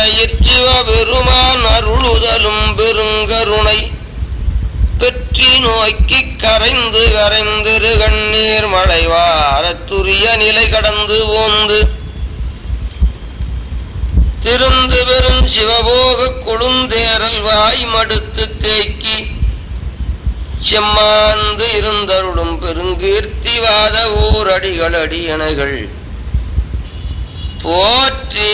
இச்சிவ பெருமான் அருளுதலும் பெருங்கருணை பெற்றி நோக்கி கரைந்து கரைந்திரு கண்ணீர் மழைவாரத்துரிய நிலை கடந்து ஓந்து திருந்து பெரும் சிவபோக கொழுந்தேரல் வாய் மடுத்து தேக்கி செம்மாந்து இருந்தருளும் பெருங்கீர்த்திவாத ஊரடிகள் அடியணைகள் போற்றி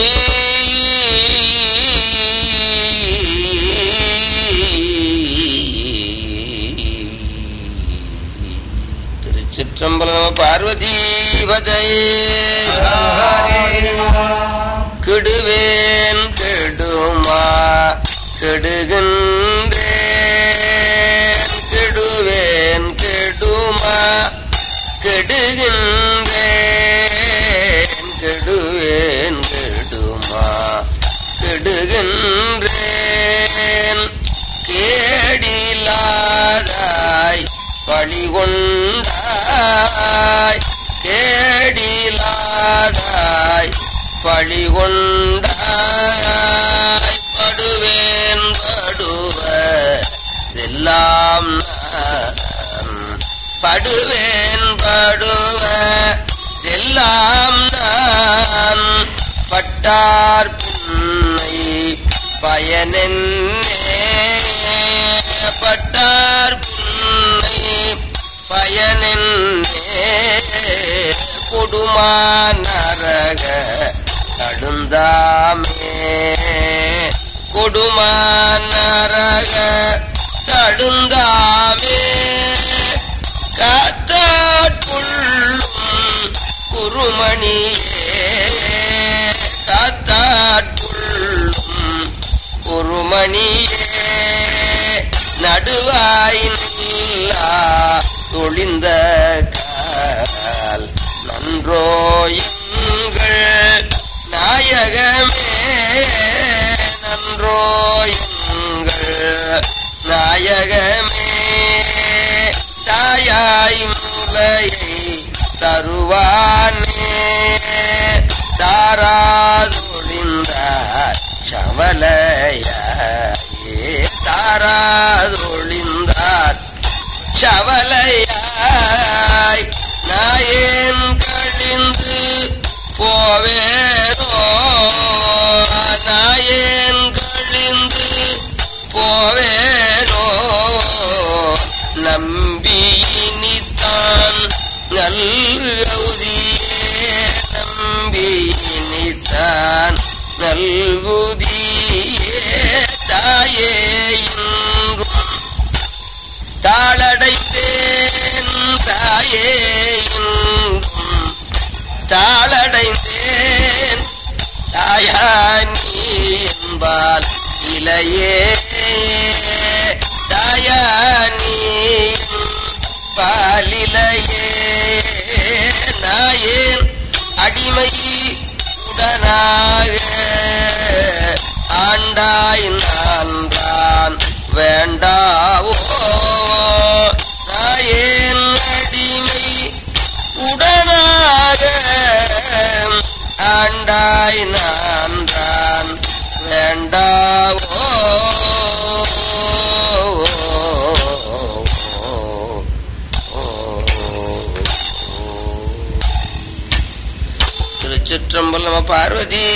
திருச்சிற்றம்பலம் பார்வதி கெடுவேன் கெடுமா கெடுகின்றேன் கெடுவேன் கெடுமா கெடுகின்றேன் கெடுவேன் கெடுமா கெடுகின்றேன் கேடிலாதாய் பழிகொண்டாய் கேடிலாதாய் பழிகொண்டாய் படுவேன் படுவ எல்லாம் நான் படுவேன் படுவ எல்லாம் நான் பட்டார் புன்னை பயனென்னே பட்டார் புன்னை பயனென்னே கொடுமா நரக தடுந்தாமே கொடுமா நரக தடுந்தாமே காத்தாட்புள்ளும் குருமணியே காத்தாட்புள்ளும் குருமணியே நடுவாய் நில்லா தொழிந்த கால் நன்றோயுங்கள் நாயகமே நன்றோயுங்கள் நாயகமே தாயாய் முலையை தருவானே தாராதொழிந்தார் சவலையே தாராதொழிந்தார் சவலையாய் நாயேன் கழிந்து போவேனோ நாயேன் கழிந்து போவேனோ நம்பியினித்தான் நல்கவுதியே நம்பியினித்தான் நல்குதியே தாயே இன்றும் தாளடைந்தேன் தாயே இன்றும் தாளடைந்தேன் தாயா நீ என்பால் இலையே தாயா நீ பாலிலையே நாயேன் அடிமை உடனாக ஆண்டாய் நான் தான் வேண்டாவோ நாயேன் அடிமை உடனாக ஆண்டாய் நான் தான் வேண்டாவோ திருச்சிற்றம்பலம் பார்வதி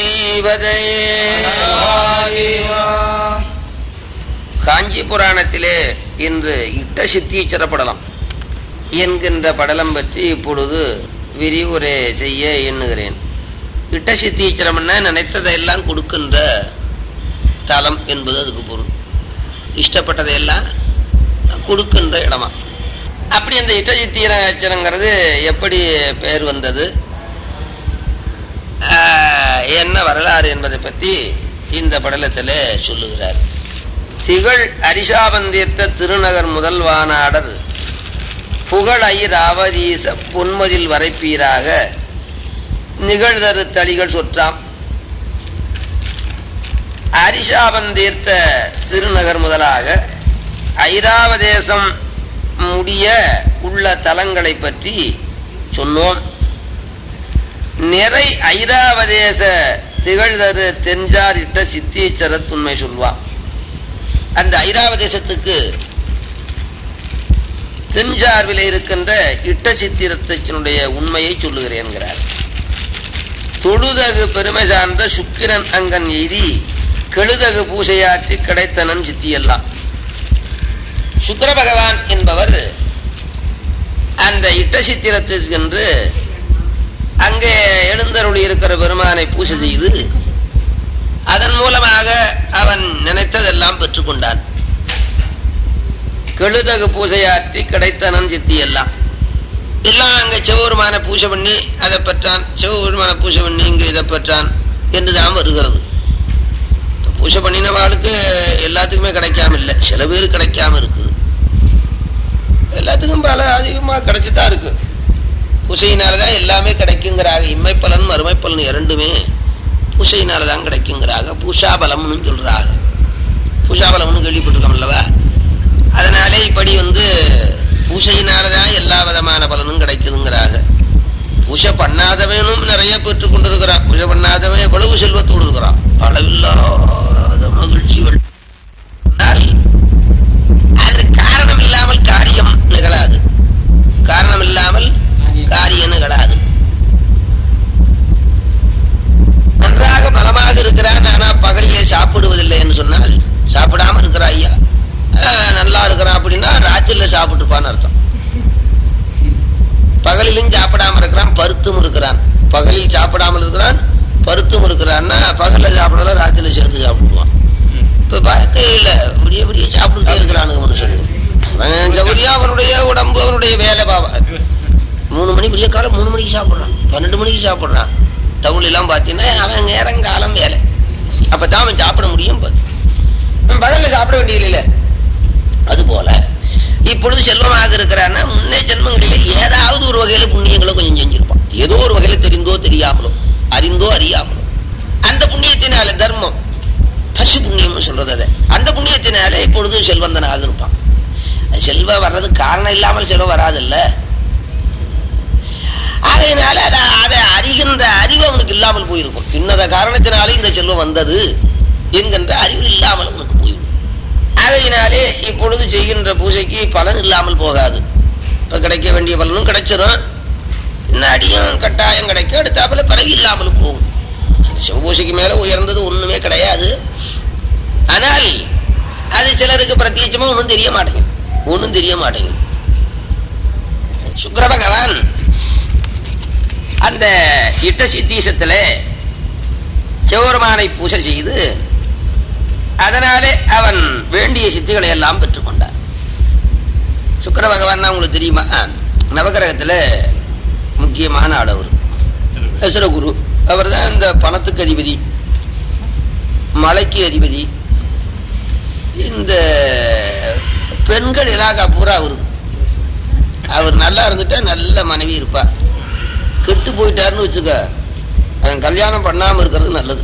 காஞ்சி புராணத்திலே இன்று இட்ட சித்தீச்சர படலம் என்கின்ற படலம் பற்றி இப்பொழுது விரிவுரை செய்ய எண்ணுகிறேன் இட்ட சித்தீச்சரம்னா நினைத்ததையெல்லாம் கொடுக்கின்ற தலம் என்பது அதுக்கு பொருள் இஷ்டப்பட்டதையெல்லாம் கொடுக்கின்ற இடமா அப்படி அந்த இட்ட சித்தீச்சரங்கிறது எப்படி பெயர் வந்தது ஆஹ், என்ன வரலாறு என்பதை பற்றி இந்த படலத்தில் சொல்லுகிறார் திகழ் அரிசாபந்தீர்த்த திருநகர் முதல்வானாடர் புகழை ராவதீச பொன்மதில் வரைப்பீராக நிகழ்தரு தளிகள் சொற்றாம் அரிசாபந்தீர்த்த திருநகர் முதலாக ஐராவதேசம் முடிய உள்ள தலங்களை பற்றி சொன்னோம் நிறை ஐராவதேச திகழ்தரு தென்றார் இட்ட சித்தீச்சரத் உண்மை சொல்வா அந்த ஐராவதேசத்துக்கு தென்ஜார்வில இருக்கின்ற இட்ட சித்திரத்தினுடைய உண்மையை சொல்லுகிறேன்கிறார் தொழுதகு பெருமை சார்ந்த சுக்கிரன் அங்கன் எய்தி கெழுதகு பூசையாற்றி கிடைத்தனன் சித்தியெல்லாம் சுக்கிர பகவான் என்பவர் அந்த இட்ட சித்திரத்திற்கென்று அங்கே எழுந்தருளி இருக்கிற பெருமானை பூஜை செய்து அதன் மூலமாக அவன் நினைத்ததெல்லாம் பெற்றுக்கொண்டான் கெழுதகு பூசையாற்றி கிடைத்தனன் சித்தி எல்லாம் எல்லாம் அங்க சிவபெருமான பூஜை பண்ணி அதை பெற்றான் சிவபெருமான பூஜை பண்ணி இங்க இதை பெற்றான் என்றுதான் வருகிறது இப்ப பூஜை பண்ணினவாளுக்கு எல்லாத்துக்குமே கிடைக்காம இல்லை சில பேர் கிடைக்காம இருக்குது எல்லாத்துக்கும் பல அதிகமாக கிடைச்சிதான் இருக்கு பூசையினாலதான் எல்லாமே கிடைக்குங்கிறாங்க இம்மை பலன் மறுமை பலன் இரண்டுமே பூசையினாலதான் கிடைக்குங்கிறாங்க பூஷாபலம்னு சொல்றாங்க பூஷாபலம்னு கேள்விப்பட்டிருக்கோம் அல்லவா அதனாலே இப்படி வந்து பூசையினாலதான் எல்லா விதமான பலனும் கிடைக்குதுங்கிறாங்க பூஜை பண்ணாதவனும் நிறைய பெற்றுக் கொண்டிருக்கிறான் பூஜை பண்ணாதவன் எவ்வளவு செல்வத்தோடு இருக்கிறான் அளவில்லாத மகிழ்ச்சிகள் ஆனால் அது காரணம் இல்லாமல் காரியம் நிகழாது காரணம் இல்லாமல் காரியம் நிகழாது நன்றாக பலமாக இருக்கிறான் ஆனா பகலிலே சாப்பிடுவதில்லை என்று சொன்னால் சாப்பிடாம இருக்கிறா ஐயா ஆஹ், நல்லா இருக்கிறான் அப்படின்னா ராத்திரில சாப்பிட்டுப்பான்னு அர்த்தம் பகலிலும் சாப்பிடாம இருக்கிறான் பருத்தும் இருக்கிறான் பகலில் சாப்பிடாமல் இருக்கிறான் பருத்தும் இருக்கிறான்னா பகல்ல சாப்பிடல ராத்திரில சேர்த்து சாப்பிடுவான் இப்ப பார்க்கையில விடிய விடிய சாப்பிட்டுட்டே இருக்கிறானுங்க மனுஷன் அவன் ஜவுரியா அவனுடைய உடம்பு அவனுடைய வேலை பாவா மூணு மணி விடிய காலம் மூணு மணிக்கு சாப்பிடுறான் பன்னெண்டு மணிக்கு சாப்பிடுறான் டவுன்ல எல்லாம் பார்த்தீங்கன்னா அவன் நேரங்காலம் வேலை அப்பதான் அவன் சாப்பிட முடியும் பாத்து. அவன் பகல்ல சாப்பிட வேண்டியதில்லை அது போல இப்பொழுது செல்வமாக இருக்கிறான்னா முன்னே ஜென்மங்களில் ஏதாவது ஒரு வகையில புண்ணியங்களை கொஞ்சம் செஞ்சிருப்பான் ஏதோ ஒரு வகையில தெரிந்தோ தெரியாமலோ அறிந்தோ அறியாமலோ அந்த புண்ணியத்தினால தர்மம் பசு புண்ணியம்னு சொல்றது அதை அந்த புண்ணியத்தினால இப்பொழுது செல்வந்தனாக இருப்பான் அது செல்வம் வர்றதுக்கு காரணம் இல்லாமல் செல்வம் வராதுல்ல ஆகையினால அதை அதை அறிகின்ற அறிவு அவனுக்கு இல்லாமல் போயிருக்கும் இன்னத காரணத்தினாலே இந்த செல்வம் வந்தது என்கின்ற அறிவு இல்லாமல் அவனுக்கு போய்விடும் ஆகையினாலே இப்பொழுது செய்கின்ற பூஜைக்கு பலன் இல்லாமல் போகாது இப்ப கிடைக்க வேண்டிய பலனும் கிடைச்சிரும் இன்னும் அடியும் கட்டாயம் கிடைக்கும் அடுத்தாப்புல பிறகு இல்லாமல் போகும் சிவபூஜைக்கு மேல உயர்ந்தது ஒண்ணுமே கிடையாது ஆனால் அது சிலருக்கு பிரத்யட்சமா ஒன்றும் தெரிய மாட்டேங்குது ஒன்றும் தெரிய மாட்டேங்குது சுக்கிர பகவான் அந்த இட்ட சித்தீசத்துல சிவபெருமானை பூஜை செய்து அதனாலே அவன் வேண்டிய சித்திகளை எல்லாம் பெற்றுக்கொண்டான் சுக்கிர பகவான் உங்களுக்கு தெரியுமா நவகிரகத்துல முக்கியமான ஆடவர் அசுரகுரு அவர் தான் இந்த பணத்துக்கு அதிபதி மலைக்கு அதிபதி இந்த பெண்கள் இலாகா பூரா வருது அவர் நல்லா இருந்துட்டா நல்ல மனைவி இருப்பா கெட்டு போயிட்டாருன்னு வச்சுக்க அவன் கல்யாணம் பண்ணாம இருக்கிறது நல்லது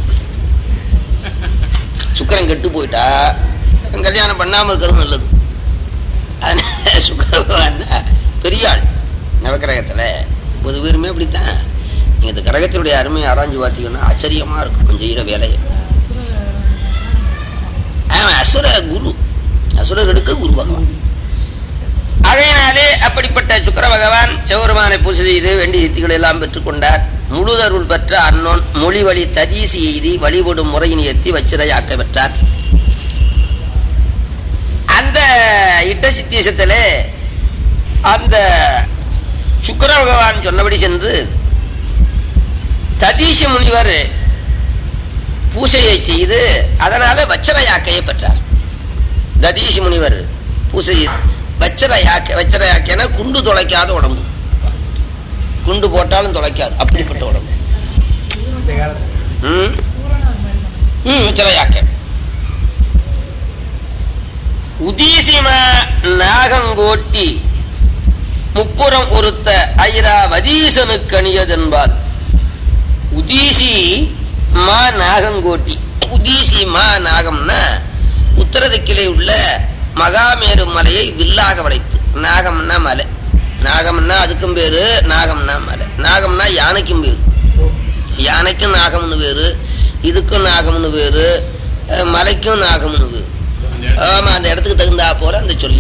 சுக்கரன் கெட்டு போயிட்டா அவன் கல்யாணம் பண்ணாம இருக்கிறது நல்லது அதனால சுக்கர பகவான் பெரிய ஆள் நவக்கிரகத்துல பொது பேருமே அப்படித்தான் நீங்க இந்த கிரகத்தினுடைய அருமையை ஆராய்ஞ்சு பார்த்தீங்கன்னா ஆச்சரியமா இருக்கும் அவன் செய்யற வேலையை அவன் அசுர குரு அசுரர்களுக்கு குரு பகவான் அதனாலே அப்படிப்பட்ட சுக்கர பகவான் சிவபெருமானை பூஜை செய்து வேண்டிய சித்திகளை எல்லாம் பெற்றுக்கொண்டார் முழுதருள் பெற்ற அன்னோன் மொழி வழி ததீசி எய்தி வழிபடும் முறையின் ஏத்தி வச்சிரையாக்க பெற்றார் அந்த இட்ட சித்தீசத்திலே அந்த சுக்கர பகவான் சொன்னபடி சென்று ததீஷ முனிவர் பூசையை செய்து அதனால வச்சர யாக்கையை பெற்றார் ததீஷ் முனிவர் பூசை வச்சர யாக்கை வச்சர யாக்கைனா குண்டு தொலைக்காத உடம்பு குண்டு போட்டாலும் தொலைக்காது அப்படிப்பட்ட உடம்பு ம் ம் வச்சர யாக்கை உதீசிம நாகங்கோட்டி முப்புறம் ஒருத்த ஐரா வதீசனுக்கு அணியதென்பால் உதீசி மா நாகங்கோட்டி உதீசி மா நாகம்னா உத்தர திக்கிலே உள்ள மகாமேரு மலையை வில்லாக வளைத்து நாகம்னா மலை நாகம்னா அதுக்கும் பேரு நாகம்னா மலை நாகம்னா யானைக்கும் பேரு யானைக்கும் நாகம்னு பேரு இதுக்கும் நாகம்னு பேரு அஹ், மலைக்கும் நாகம்னு பேரு ஆமா அந்த இடத்துக்கு தகுந்தா போல அந்த சொல்ல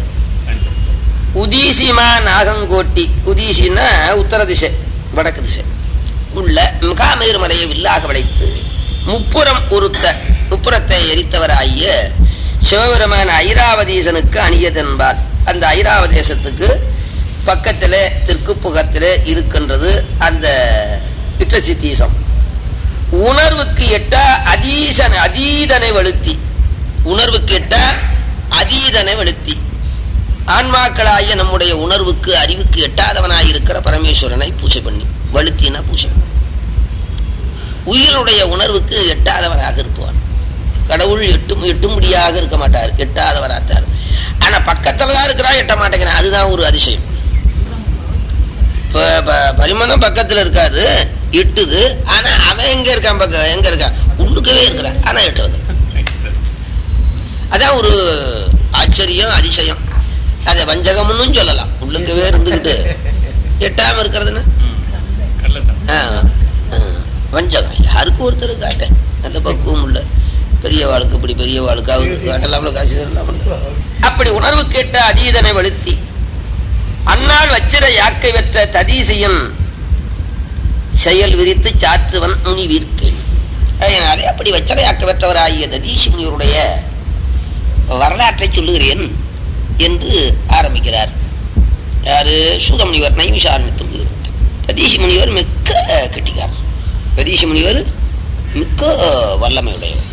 உதீசிமா நாகங்கோட்டி உதீசின்னா உத்தர திசை வடக்கு திசை உள்ள காமேரு மலையை வில்லாக வளைத்து முப்புறம் உருத்த முப்புறத்தை எரித்தவராகிய சிவபெருமான ஐராவதீசனுக்கு அணியதென்பார் அந்த ஐராவதேசத்துக்கு பக்கத்துல தெற்குப்புகத்துல இருக்கின்றது அந்த இட்டச்சித்தீசம் உணர்வுக்கு எட்டா அதீசன் அதீதனை வழுத்தி உணர்வுக்கு எட்டா அதீதனை வழுத்தி ஆன்மாக்களாகிய நம்முடைய உணர்வுக்கு அறிவுக்கு எட்டாதவனாய் இருக்கிற பரமேஸ்வரனை பூஜை பண்ணி வழுத்தினா பூஜை உயிருடைய உணர்வுக்கு எட்டாதவனாக இருப்பான் கடவுள் எட்டு எட்டும்படியாக இருக்க மாட்டார் எட்டாதவராத்தார் ஆனா பக்கத்துல தான் இருக்கிறா எட்ட மாட்டேங்கிறான் அதுதான் ஒரு அதிசயம் இப்ப ப- பரிமளம் பக்கத்துல இருக்காரு எட்டுது ஆனா அவன் எங்க இருக்கான் பக்கம் எங்க இருக்கான் உள்ளுக்கவே இருக்கிறான் ஆனா எட்டுறது அதான் ஒரு ஆச்சரியம் அதிசயம் அதை வஞ்சகம்னு சொல்லலாம் உள்ளுக்கவே இருந்துகிட்டு எட்டாம இருக்கிறதுன்னு ஆ, ஆ, வஞ்சகம் யாருக்கும் ஒருத்தர் காட்டேன் நல்ல பக்குவம் உள்ள பெரிய வாழ்க்கை இப்படி பெரிய வாழ்க்கை அவருக்கு காட்டலாம்ல காசு தரலாம்ல அப்படி உணர்வு கேட்ட அதீதனை வலுத்தி அந்நாள் வச்சிர யாக்கை பெற்ற ததீசியன் செயல் விரித்து சாற்றுவன் முனிவிற்கு அதனாலே அப்படி வச்சர யாக்க பெற்றவராகிய ததீசி முனிவருடைய வரலாற்றை சொல்லுகிறேன் என்று ஆரம்பிக்கிறார் யாரு சூத முனிவர் நைமிஷாரணித்து முனிவர் ததீசி முனிவர் மிக்க கெட்டிக்கார் ததீசி முனிவர் மிக்க வல்லமையுடையவர்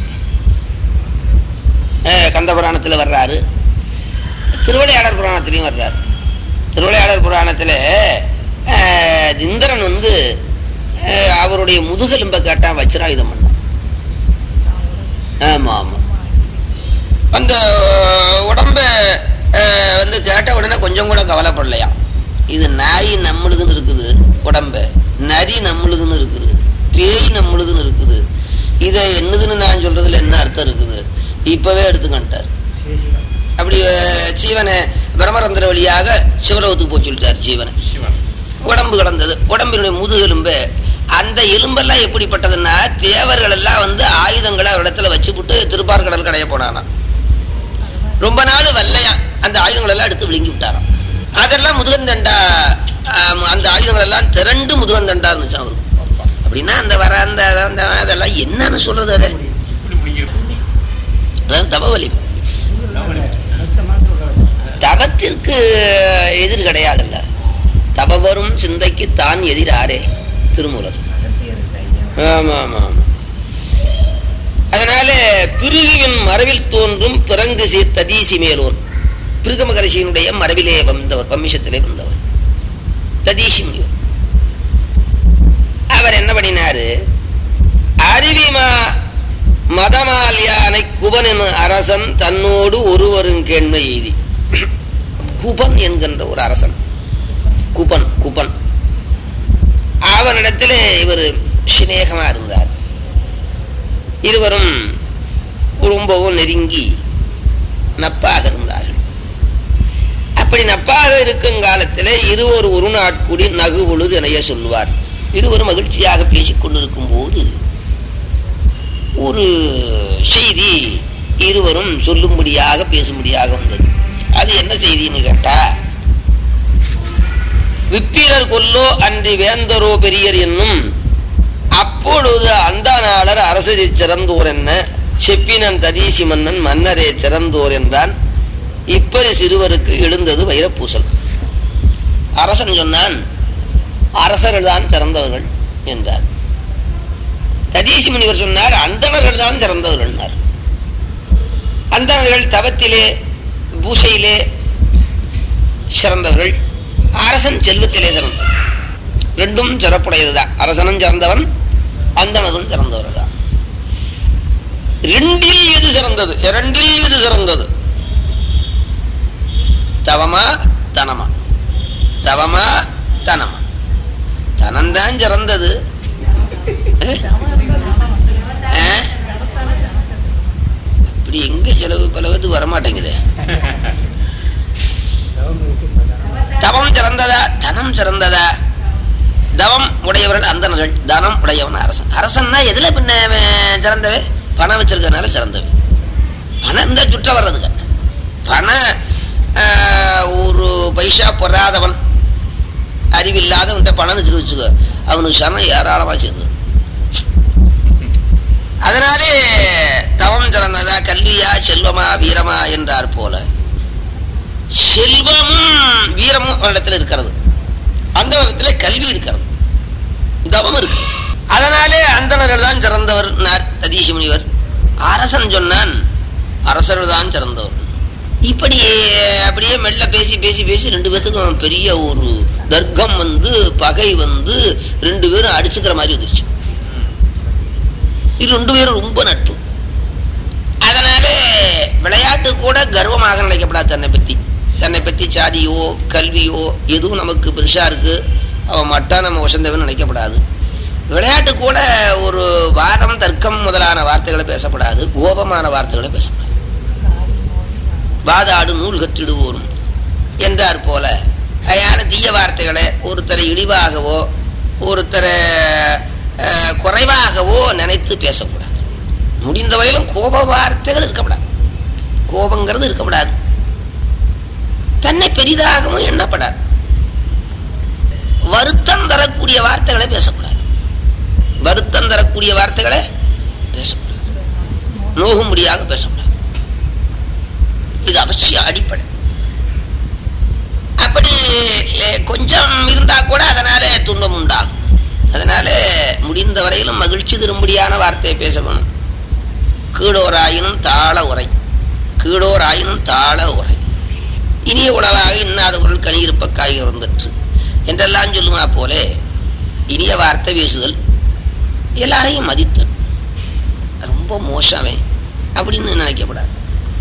அஹ் கந்த புராணத்தில் வர்றாரு திருவிளையாடல் புராணத்திலையும் வர்றாரு திருவிளையாடல் புராணத்தில் அஹ், இந்திரன் வந்து அஹ், அவருடைய முதுகெலும்பை கேட்டா வச்சிராயுதம் பண்ணான் ஆமா ஆமா அந்த உடம்ப அஹ், வந்து கேட்ட உடனே கொஞ்சம் கூட கவலைப்படலையா இது நாய் நம்மளுதுன்னு இருக்குது உடம்ப நரி நம்மளுதுன்னு இருக்குது பேய் நம்மளுதுன்னு இருக்குது இதை என்னதுன்னு நான் சொல்றதுல என்ன அர்த்தம் இருக்குது இப்பவே எடுத்துக்கிட்டார் அப்படி அஹ், ஜீவனை பிரம்மரந்திர வழியாக சிவலோகத்துக்கு போய் சொல்லிட்டார் ஜீவனை உடம்பு கிடந்தது உடம்பினுடைய முதுகெலும்பு அந்த எலும்பெல்லாம் எப்படிப்பட்டதுன்னா தேவர்கள் எல்லாம் வந்து ஆயுதங்களை ஒரு இடத்துல வச்சுப்புட்டு திருப்பார்கடல் கடைய போனானா ரொம்ப நாள் வல்லையா அந்த ஆயுதங்கள் எல்லாம் எடுத்து விழுங்கி விட்டாராம் அதெல்லாம் முதுகந்தண்டா ஆம், அந்த ஆயுதங்கள் எல்லாம் திரண்டு முதுகந்தண்டா இருந்துச்சு அவருக்கு அப்படின்னா அந்த வர அந்த அந்த அதெல்லாம் என்னன்னு சொல்றது அதை அதான் தபவலி தவத்திற்கு எதிர் கிடையாதுல்ல தவவரும் சிந்தைக்கு தான் எதிராரே திருமூலர் ஆமா ஆமா ஆமா அதனால பிருகுவின் மரபில் தோன்றும் பிறங்கு சீர் ததீசி மேலோர் பிருக மகரிஷியினுடைய மரபிலே வந்தவர் வம்சத்திலே வந்தவர் ததீசி முனிவர் அவர் என்ன பண்ணினாரு அருவிமா மதமால் யானை குபன் அரசன் தன்னோடு ஒருவரும் கேண்மை எய்தி குபன் என்கின்ற ஒரு அரசன் குபன் குபன் அவனிடத்திலே இவர் சிநேகமா இருந்தார் இருவரும் ரொம்பவும் நெருங்கி நப்பாக இருந்தார்கள் அப்படி நப்பாக இருக்கும் காலத்திலே இருவர் ஒரு நாட்கூடி நகு பொழுது இணைய சொல்லுவார் இருவரும் மகிழ்ச்சியாக பேசிக் கொண்டிருக்கும் போது ஒரு செய்தி இருவரும் சொல்லும்படியாக பேசும்படியாக வந்தது அது என்ன செய்தின்னு கேட்டா விப்பிரர் கொல்லோ அன்றி வேந்தரோ பெரியர் என்னும் அப்பொழுது அந்த நாளர் அரசரை சிறந்தோர் என்ன செப்பினன் ததீசி மன்னன் மன்னரே சிறந்தோர் என்றான் இப்படி சிறுவருக்கு எழுந்தது வைரப்பூசல் அரசன் சொன்னான் அரசர்கள் தான் சிறந்தவர்கள் என்றார் ததீசி முனிவர் சொன்னார் அந்தணர்கள் தான் சிறந்தவர்கள் என்றார் அந்தணர்கள் தவத்திலே பூசையிலே சிறந்தவர்கள் அரசன் செல்வத்திலே சிறந்தவன் ரெண்டும் சிறப்புடையதுதான் அரசனும் சிறந்தவன் அந்தனதும் சிறந்தவர் தான் ரெண்டில் எது சிறந்தது இரண்டில் எது சிறந்தது தவமா தனமா தவமா தனமா தனம்தான் சிறந்தது அஹ்? இப்படி எங்க செலவு பலவது வரமாட்டேங்குது தவம் சிறந்ததா தனம் சிறந்ததா தவம் உடையவர்கள் அந்தனர்கள் தனம் உடையவன் அரசன் அரசன்னா எதுல பின்ன அவன் சிறந்தவன் பணம் வச்சிருக்கறனால சிறந்தவன் பணம் இந்த சுற்ற வர்றதுங்க பணம் ஆஹ், ஒரு பைசா பொறாதவன் அறிவில்லாதவன்கிட்ட பணம் வச்சுட்டு வச்சுக்கோ அவனுக்கு சனம் ஏராளமா சேர்ந்து அதனாலே தவம் சிறந்ததா கல்வியா செல்வமா வீரமா என்றார் போல செல்வமும் வீரமும் அவனிடத்தில் இருக்கிறது அந்த விதத்துல கல்வி இருக்கிறது தவம் இருக்கு அதனாலே அந்தணர்கள் தான் சிறந்தவர் ததீசி முனிவர் அரசன் சொன்னான் அரசர்கள் தான் சிறந்தவர் இப்படி அப்படியே மெல்ல பேசி பேசி பேசி ரெண்டு பேத்துக்கும் பெரிய ஒரு தர்க்கம் வந்து பகை வந்து ரெண்டு பேரும் அடிச்சுக்கிற மாதிரி வந்துருச்சு இது ரெண்டு பேரும் ரொம்ப நட்பு அதனாலே விளையாட்டு கூட கர்வமாக நினைக்கப்படாது தன்னை பத்தி தன்னை பத்தி சாதியோ கல்வியோ எதுவும் நமக்கு பெருசா இருக்கு அவன் மட்டும் நம்ம வசந்தவன் நினைக்கப்படாது விளையாட்டு கூட ஒரு வாதம் தர்க்கம் முதலான வார்த்தைகளை பேசப்படாது கோபமான வார்த்தைகளை பேசப்படாது வாதாடு நூல் கற்றிடுவோரும் என்றார் போல அயான தீய வார்த்தைகளை ஒருத்தரை இழிவாகவோ ஒருத்தரை அஹ், குறைவாகவோ நினைத்து பேசக்கூடாது முடிந்த வரையிலும் கோப வார்த்தைகள் இருக்கப்படாது கோபங்கிறது இருக்கப்படாது தன்னை பெரிதாகவும் எண்ணப்படாது வருத்தம் தரக்கூடிய வார்த்தைகளை பேசக்கூடாது வருத்தம் தரக்கூடிய வார்த்தைகளை பேசக்கூடாது நோகும்படியாக பேசக்கூடாது இது அவசியம் அடிப்படை அப்படி அஹ், கொஞ்சம் இருந்தா கூட அதனால துன்பம் உண்டாகும் அதனால முடிந்த வரையிலும் மகிழ்ச்சி தரும்படியான வார்த்தையை பேசணும் கீழோராயினும் தாள உரை கீழோராயினும் தாள உரை இனிய உணவாக இன்னாத பொருள் கனியிருப்ப காய் இருந்தற்று என்றெல்லாம் சொல்லுமா போலே இனிய வார்த்தை பேசுதல் எல்லாரையும் மதித்தல் ரொம்ப மோசமே அப்படின்னு நினைக்கப்படாது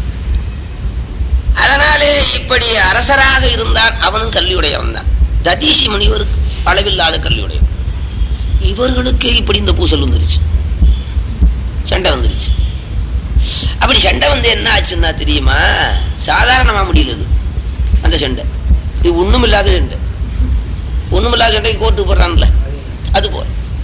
அதனாலே இப்படி அரசராக இருந்தான் அவனும் கல்வியுடையவன் தான் ததீசி முனிவருக்கு அளவில்லாத கல்வியுடையவன் இவர்களுக்கே இப்படி இந்த பூசல் வந்துருச்சு சண்டை வந்துருச்சு அப்படி சண்டை வந்து என்ன ஆச்சுன்னா தெரியுமா சாதாரணமா முடியல இது அந்த சண்டை இது ஒண்ணுமில்லாத சண்டை ஒண்ணுமில்லாத சண்டைக்கு கோர்ட்டு போடுறான்ல அது போல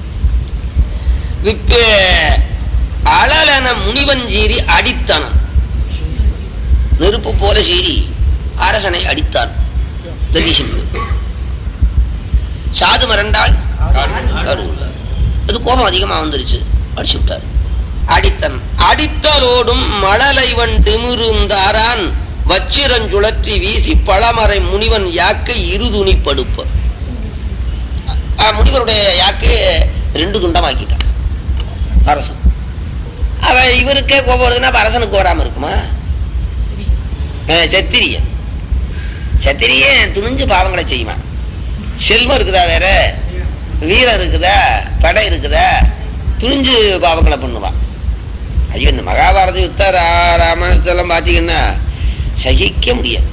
விப்ப அழலன முனிவஞ்சீரி அடித்தனம் நெருப்பு போல சீறி அரசனை அடித்தான் ததீசி முனிவர் சாது மறண்டாள் கருவுல. இது கோபம் அதிகமா வந்துருச்சு அடிச்சு விட்டார் அடித்தன் அடித்தலோடும் மழலைவன் திமிருந்தாரான் வச்சிரஞ்சுழற்றி வீசி பழமறை முனிவன் யாக்கை இருதுணி படுப்ப ஆ, முனிவருடைய யாக்கை ரெண்டு துண்டமாக்கிட்டான் அரசன் அவ இவருக்கே கோபம் வருதுன்னா அப்ப அரசனுக்கு வராம இருக்குமா அஹ், சத்திரியன் சத்திரியன் துணிஞ்சு பாவங்களை செய்யுமா செல்வம் இருக்குதா வேற வீரம் இருக்குதா படை இருக்குதா துணிஞ்சு பாவங்களை பண்ணுவான் ஐயோ இந்த மகாபாரத யுத்த ரா- ராமாயணத்தெல்லாம் பார்த்தீங்கன்னா சகிக்க முடியாது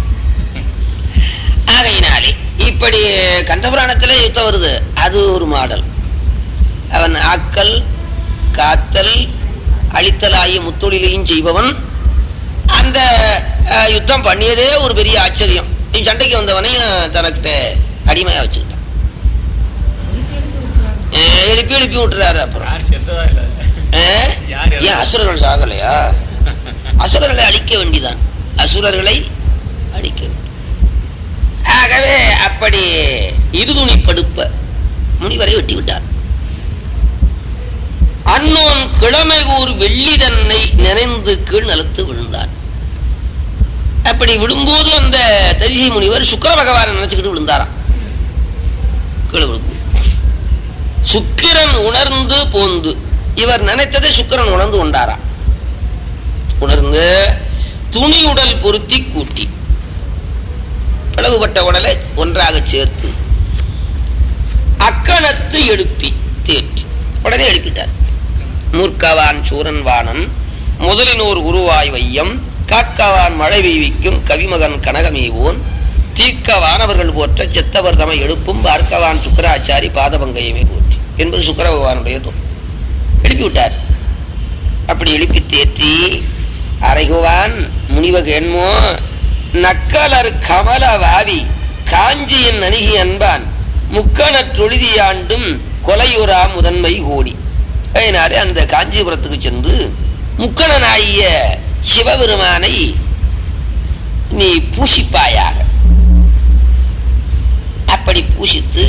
ஆகையினாலே இப்படி கந்தபுராணத்துல யுத்தம் வருது அது ஒரு மாடல் அவன் ஆக்கல் காத்தல் அழித்தல் ஆகிய முத்தொழிலையும் செய்பவன் அந்த அஹ், யுத்தம் பண்ணியதே ஒரு பெரிய ஆச்சரியம் இவன் சண்டைக்கு வந்தவனையும் தனக்கிட்ட அடிமையா வச்சுக்கிட்டான் அஹ், எழுப்பி எழுப்பி விட்டுறாரு அப்புறம் யார் செத்ததா இல்ல அஹ், யார் ஏன் அசுரர்கள் சாகலையா அசுரர்களை அழிக்க வேண்டிதான் அசுரர்களை அழிக்க வேண்டும். ஆகவே அப்படி இருதுணி படுப்ப முனிவரை வெட்டி விட்டார் அன்னோன் கிழமை ஊர் வெள்ளி தன்னை நினைந்து கீழ் நிலத்து விழுந்தார் அப்படி விழும்போது அந்த தரிசி முனிவர் சுக்கிர பகவானை நினைச்சுக்கிட்டு விழுந்தாராம் கீழே விழுந்து சுக்கிரன் உணர்ந்து போந்து இவர் நினைத்ததை சுக்கிரன் உணர்ந்து கொண்டாராம் உணர்ந்து துணி உடல் பொருத்தி கூட்டி பிளவுபட்ட உடலை ஒன்றாக சேர்த்து அக்கணத்து எழுப்பி தேற்றி உடனே எழுப்பிட்டார் மூர்க்கவான் சூரன் வாணன் முதலினோர் உருவாய் வையம் காக்கவான் மழை பெய்விக்கும் கவிமகன் கனகமீவோன் தீர்க்கவான் அவர்கள் போற்ற செத்தவர் தமை எழுப்பும் பார்க்கவான் சுக்கராச்சாரி பாதபங்கையுமே போற்றி என்பது சுக்கர பகவானுடைய தோல் எழுப்பி விட்டார் அப்படி எழுப்பி தேற்றி அரைகுவான் முனிவகேன்மோ நக்கலர் கமல வாவி காஞ்சியின் அணுகி அன்பான் முக்கணற் தொழுதியாண்டும் கொலையுறா முதன்மை கோடி அதனாலே அந்த காஞ்சிபுரத்துக்கு சென்று முக்கணனாகிய சிவபெருமானை நீ பூசிப்பாயாக அப்படி பூசித்து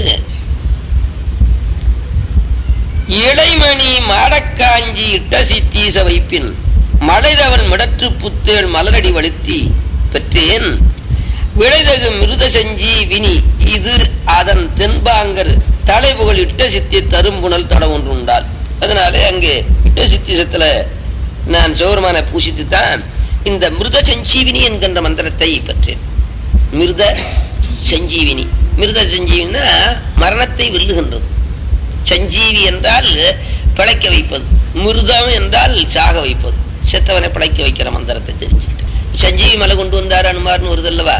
இடைமணி மாடக்காஞ்சி இட்ட சித்தீச வைப்பின் மழைதவன் மிடற்று புத்தேள் மலரடி வழுத்தி பெற்றேன் விளைதகு மிருத செஞ்சி வினி இது அதன் தென்பாங்கர் தலைபுகள் இட்ட சித்தி தரும்புணல் தட ஒன்று உண்டால் அதனாலே அங்கே இட்ட சித்திசத்துல நான் சௌரமான பூசித்து தான் இந்த மிருத சஞ்சீவினி என்கின்ற மந்திரத்தை பெற்றேன் மிருத சஞ்சீவினி மிருத சஞ்சீவினா மரணத்தை வெல்லுகின்றது சஞ்சீவி என்றால் பிழைக்க வைப்பது மிருதம் என்றால் சாக வைப்பது செத்தவனை பிழைக்க வைக்கிற மந்திரத்தை தெரிஞ்சுக்கிட்டு சஞ்சீவி மலை கொண்டு வந்தார் அனுமார்னு வருது அல்லவா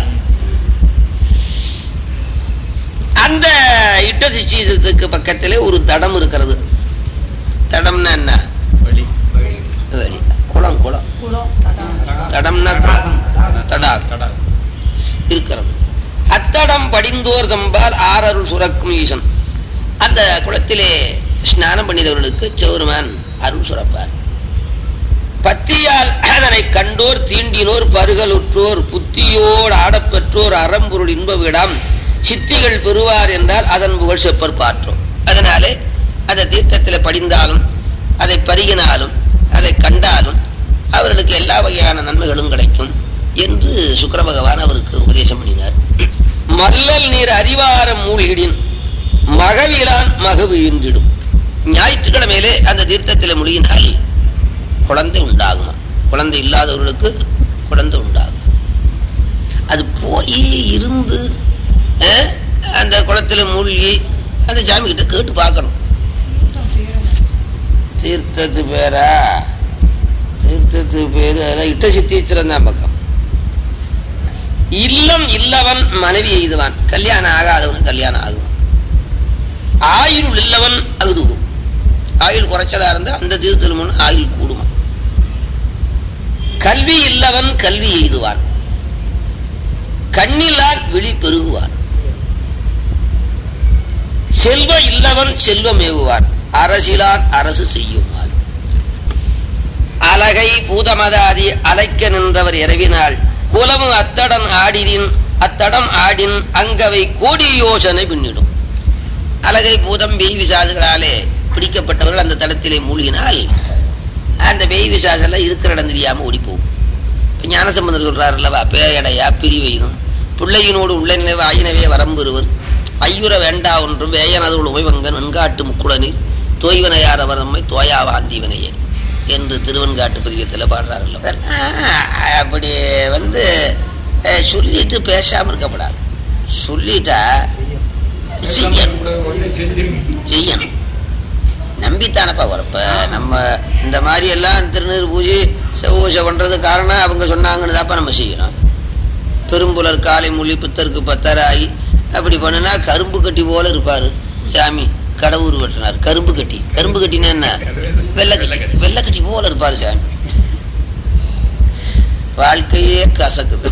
அந்த இட்ட சிச்சீசத்துக்கு பக்கத்திலே ஒரு தடம் இருக்கிறது தடம்னா என்ன வழி வெளி குளம் குளம் தடம்னா தடாகம் கடா இருக்கிறது அத்தடம் படிந்தோர் தம்பால் ஆறருள் சுரக்கும் ஈசன் அந்த குளத்திலே ஸ்நானம் பண்ணினவர்களுக்கு சௌருமான் அருள் சுரப்பார் பத்தியால் அதனை கண்டோர் தீண்டினோர் பருகலுற்றோர் புத்தியோடு ஆடப்பெற்றோர் அறம்பொருள் இன்ப விடாம் சித்திகள் பெறுவார் என்றால் அதன் புகழ் செப்பர் பாற்றோம் அதனாலே அந்த தீர்த்தத்தில் படிந்தாலும் அதை பருகினாலும் அதை கண்டாலும் அவர்களுக்கு எல்லா வகையான நன்மைகளும் கிடைக்கும் என்று சுக்கிர பகவான் அவருக்கு உபதேசம் பண்ணினார் மல்லல் நீர் அறிவாரம் மூழ்கிடின் மகவிலான் மகவு ஈன்றிடும் ஞாயிற்றுக்கிழமையிலே அந்த தீர்த்தத்தில் முழுகினால் குழந்தை உண்டாகுமா குழந்தை இல்லாதவர்களுக்கு குழந்தை உண்டாகும் அது போய் இருந்து அஹ், அந்த குளத்துல மூழ்கி அந்த சாமி கிட்ட கேட்டு பார்க்கணும் தீர்த்தத்து பேரா தீர்த்தத்து பேரு அதான் இட்ட சித்தீச்சரம் தான் பக்கம் இல்லம் இல்லவன் மனைவி எய்துவான் கல்யாணம் ஆகாதவனுக்கு கல்யாணம் ஆகும் ஆயுள் இல்லவன் அகுதுகும் ஆயுள் குறைச்சலா இருந்தா அந்த தீர்த்தத்தில் முன் ஆயுள் கூடுமா கல்வி இல்லவன் கல்வி எய்துவான் கண்ணிலான் விழி பெருகுவான் செல்வ இல்லவன் செல்வம் ஏவுவான் அரசிலான் அரசு செய்யுவான் அலகை பூதமதாதி அலைக்க நின்றவர் இரவினாள் குலமு அத்தடன் ஆடினின் அத்தடம் ஆடின் அங்கவை கோடி யோசனை பின்னிடும் அலகை பூதம் பேய் விசாதுகளாலே பிடிக்கப்பட்டவர்கள் அந்த தளத்திலே மூழ்கினால் அந்த பேய் விசாசெல்லாம் இருக்கிற இடம் தெரியாம ஓடி போகும் இப்ப ஞானசம்பந்தர் சொல்றாரு அல்லவா பேயடையா பிரிவையும் பிள்ளையினோடு உள்ள நினைவு ஆயினவே வரம்பெறுவர் ஐயுற வேண்டா ஒன்றும் வேயனது உழவை வங்க நன்காட்டு முக்குளனில் தோய்வனையார் அவரம்மை தோயா வாந்திவனையே என்று திருவன்காட்டு பதிகத்தில் பாடுறாரு அல்லவா ஆஹ், அப்படி வந்து அஹ், சொல்லிட்டு பேசாம இருக்கப்படாது சொல்லிட்டா செய்யணும் செய்யணும் நம்பித்தானப்பா வரும் இப்ப நம்ம இந்த மாதிரி எல்லாம் திருநீர் பூஜை செவ்வூசை பண்றது காரணம் அவங்க சொன்னாங்கன்னு தாப்பா நம்ம செய்யணும் பெரும்புலர் காலை மொழி பித்தருக்கு பத்தராகி அப்படி பண்ணுனா கரும்பு கட்டி போல இருப்பாரு சாமி கடவுர் வெட்டினார் கரும்பு கட்டி கரும்பு கட்டினா என்ன வெள்ளை கட்டி வெள்ளை கட்டி போல இருப்பாரு சாமி வாழ்க்கையே கசக்குது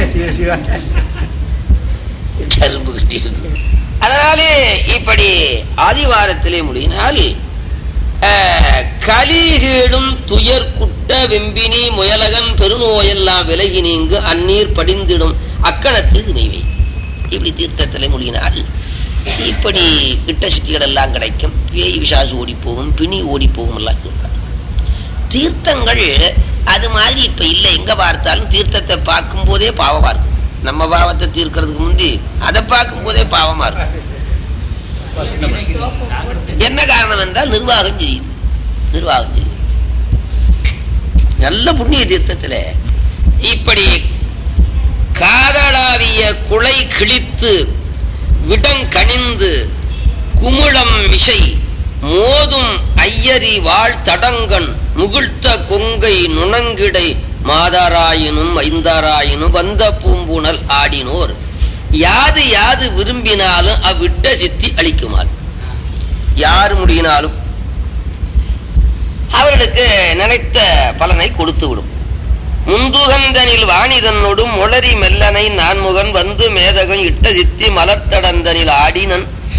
கரும்பு கட்டி இருக்கு. அதனாலே இப்படி ஆதிவாரத்திலே முடியினால் அஹ், கலிகேடும் துயர் குட்ட வெம்பினி முயலகன் பெருநோயெல்லாம் விலகி நீங்கு அந்நீர் படிந்திடும் அக்கணத்து நினைவை இப்படி தீர்த்தத்திலே முடியினால் இப்படி கிட்ட சித்திகள் எல்லாம் கிடைக்கும் பேய் விசாசு ஓடி போகும் பிணி ஓடி போகும் எல்லாம் சொல்றாங்க. தீர்த்தங்கள் அது மாதிரி இப்ப இல்லை எங்க பார்த்தாலும் தீர்த்தத்தை பார்க்கும் போதே பாவமா இருக்கு நம்ம பாவத்தை தீர்க்கறதுக்கு முந்தி அதை பார்க்கும் போதே பாவமா இருக்கு என்ன காரணம் என்றால் நிர்வாகம் செய்யுது நிர்வாகம் செய்யுது நல்ல புண்ணிய தீர்த்தத்துல இப்படி காதளாவிய குலை கிழித்து விடங்கணிந்து குமுளம் மிசை மோதும் ஐயரி வாழ் தடங்கன் முகிழ்த்த கொங்கை நுணங்கிடை மாதாராயினும் ஐந்தாராயினும் வந்த பூம்புணல் ஆடினோர் யாது யாது விரும்பினாலும் அவ்விட்ட சித்தி அளிக்குமாறு யார் முடியினாலும் அவர்களுக்கு நினைத்த பலனை கொடுத்து விடும் முந்துகந்தனில் வாணிதனோடும் முளரி மெல்லனை நான்முகன் வந்து மேதகன் இட்ட சித்தி மலர்த்தடந்தனில் ஆடினன்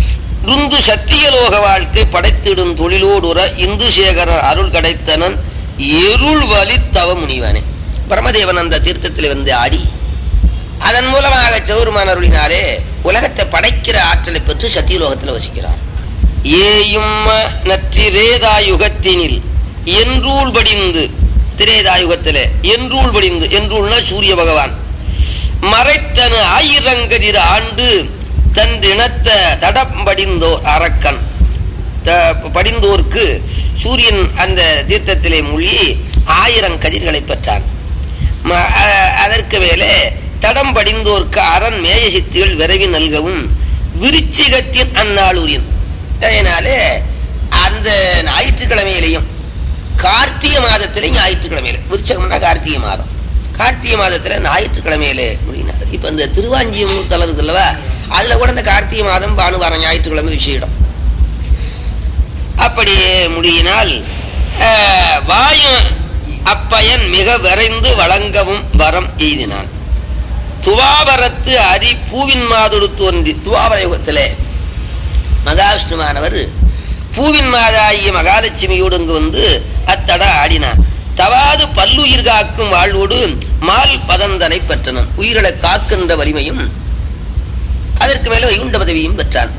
ருந்து சத்தியலோக வாழ்க்கை படைத்திடும் தொழிலோடுற இந்து சேகரர் அருள் கிடைத்தனன் எருள் வலி தவ முனிவனே பிரமதேவன் அந்த தீர்த்தத்தில் வந்து ஆடி அதன் மூலமாக சௌருமான அருளினாலே உலகத்தை படைக்கிற ஆற்றலை பெற்று சத்தியலோகத்தில் வசிக்கிறார் ஏயும் நற்றிரேதாயுகத்தினில் என்றூள் படிந்து திரேதாயுகத்திலே என்றூள் படிந்து என்றூள்னா சூரிய பகவான் மறைத்தன ஆயிரங்கதிர் ஆண்டு தன் இனத்த தடம் படிந்தோர் அரக்கன் த- படிந்தோர்க்கு சூரியன் அந்த தீர்த்தத்திலே மூழ்கி ஆயிரம் கதிர்களை பெற்றான் ம- அ- அதற்கு மேலே தடம் படிந்தோர்க்கு அரண் மேய சித்திகள் விரைவி நல்கவும் விருச்சிகத்தின் அந்நாளூரியன் அதனாலே அந்த ஞாயிற்றுக்கிழமையிலையும் கார்த்திகை மாதத்திலே ஞாயிற்றுக்கிழமையில விருச்சகம்னா கார்த்திகை மாதம் கார்த்திகை மாதத்துல ஞாயிற்றுக்கிழமையில முடியினார் இப்ப இந்த திருவாஞ்சியம் தலை இருக்குல்லவா அதுல கூட இந்த கார்த்திகை மாதம் பானுவாரம் ஞாயிற்றுக்கிழமை விஷயம் அப்படி முடியினால் அஹ், வாயு அப்பயன் மிக விரைந்து வழங்கவும் வரம் எய்தினான் துவாபரத்து அரி பூவின் மாதொடு தோன்றி துவாபர யுகத்திலே மகாவிஷ்ணுவானவர் பூவின் மாதாகிய மகாலட்சுமியோடு இங்கு வந்து அத்தட ஆடினான் தவாது பல்லுயிர் காக்கும் வாழ்வோடு மால் பதந்தனை பெற்றனன் உயிர்களை காக்கின்ற வலிமையும் அதற்கு மேல வைகுண்ட பதவியும் பெற்றான்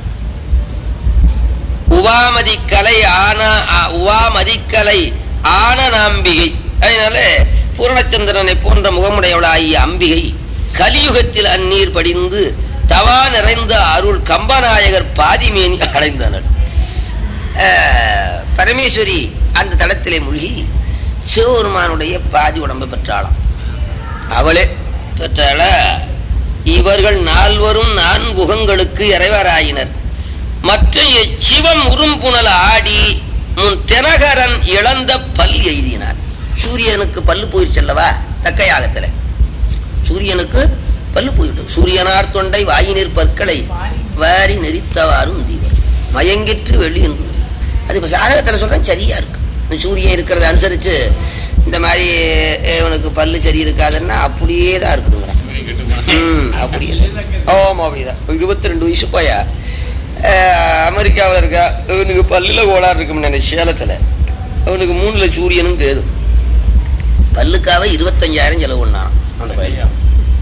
உவாமதி கலை ஆன ஆ- உவாமதிக்கலை ஆன நாம்பிகை அதனால பூரணச்சந்திரனை போன்ற முகமுடையவளாகிய அம்பிகை கலியுகத்தில் அந்நீர் படிந்து தவா நிறைந்த அருள் கம்பநாயகர் பாதிமேனி அடைந்தனர் அஹ், பரமேஸ்வரி அந்த தளத்திலே மூழ்கி சிவபெருமானுடைய பாதி உடம்பை பெற்றாளாம் அவளே பெற்றாள இவர்கள் நால்வரும் நான்குகங்களுக்கு இறைவராயினர் மற்ற சிவம் உரும்புணல் ஆடி முன் தினகரன் இழந்த பல் எய்தினார் சூரியனுக்கு பல்லு போயிருச்சல்லவா தக்கையாகத்துல சூரியனுக்கு பல்லு போயிட்டு சூரியனார் தொண்டை வாயினிற் பற்களை வாரி நெறித்தவாறும் தீவர் மயங்கிற்று வெளியிருந்து அது இப்ப சாதகத்துல சொல்றேன் சரியா இருக்கு இந்த சூரியன் இருக்கிறத அனுசரிச்சு இந்த மாதிரி அஹ், இவனுக்கு பல்லு சரி இருக்காதுன்னா அப்படியே தான் இருக்குதுங்கிறான் ம் அப்படியே ஆமா அப்படிதான் இருபத்தி ரெண்டு வயசு போயா அமெரிக்காவில் இருக்கா இவனுக்கு பல்லுல கோளாறு இருக்கும் நினைச்சு சேலத்துல அவனுக்கு மூணுல சூரியனும் கேது பல்லுக்காக இருபத்தஞ்சாயிரம் செலவு பண்ணான் அந்த பையன்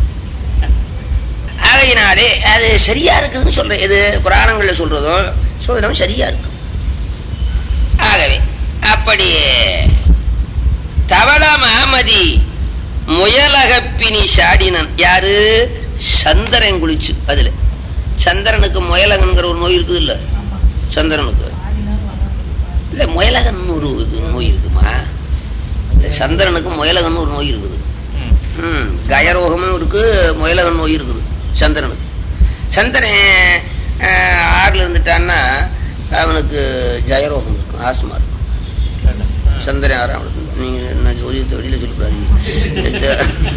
ஆகையினாலே அது சரியா இருக்குதுன்னு சொல்றேன் இது புராணங்கள்ல சொல்றதும் சோதனம் சரியா இருக்கு ஆகவே அப்படி தவள மாமதி முயலகப்பினி சாடினன் யாரு சந்திரன் குளிச்சு அதுல சந்திரனுக்கு முயலகன்கிற ஒரு நோய் இருக்குது இல்ல சந்திரனுக்கு இல்ல முயலகன் ஒரு இது நோய் இருக்குமா இல்ல சந்திரனுக்கு முயலகன் ஒரு நோய் இருக்குது ம் கயரோகமும் இருக்கு முயலகன் நோய் இருக்குது சந்திரனுக்கு சந்திரன் அஹ், ஆறுல இருந்துட்டான்னா அவனுக்கு ஜயரோகம் இருக்கும் ஆஸ்மா இருக்கும் சந்திரன் ஆறாம் இடத்துல. நீங்க என்ன ஜோதியத்தை வெளியில சொல்லக்கூடாது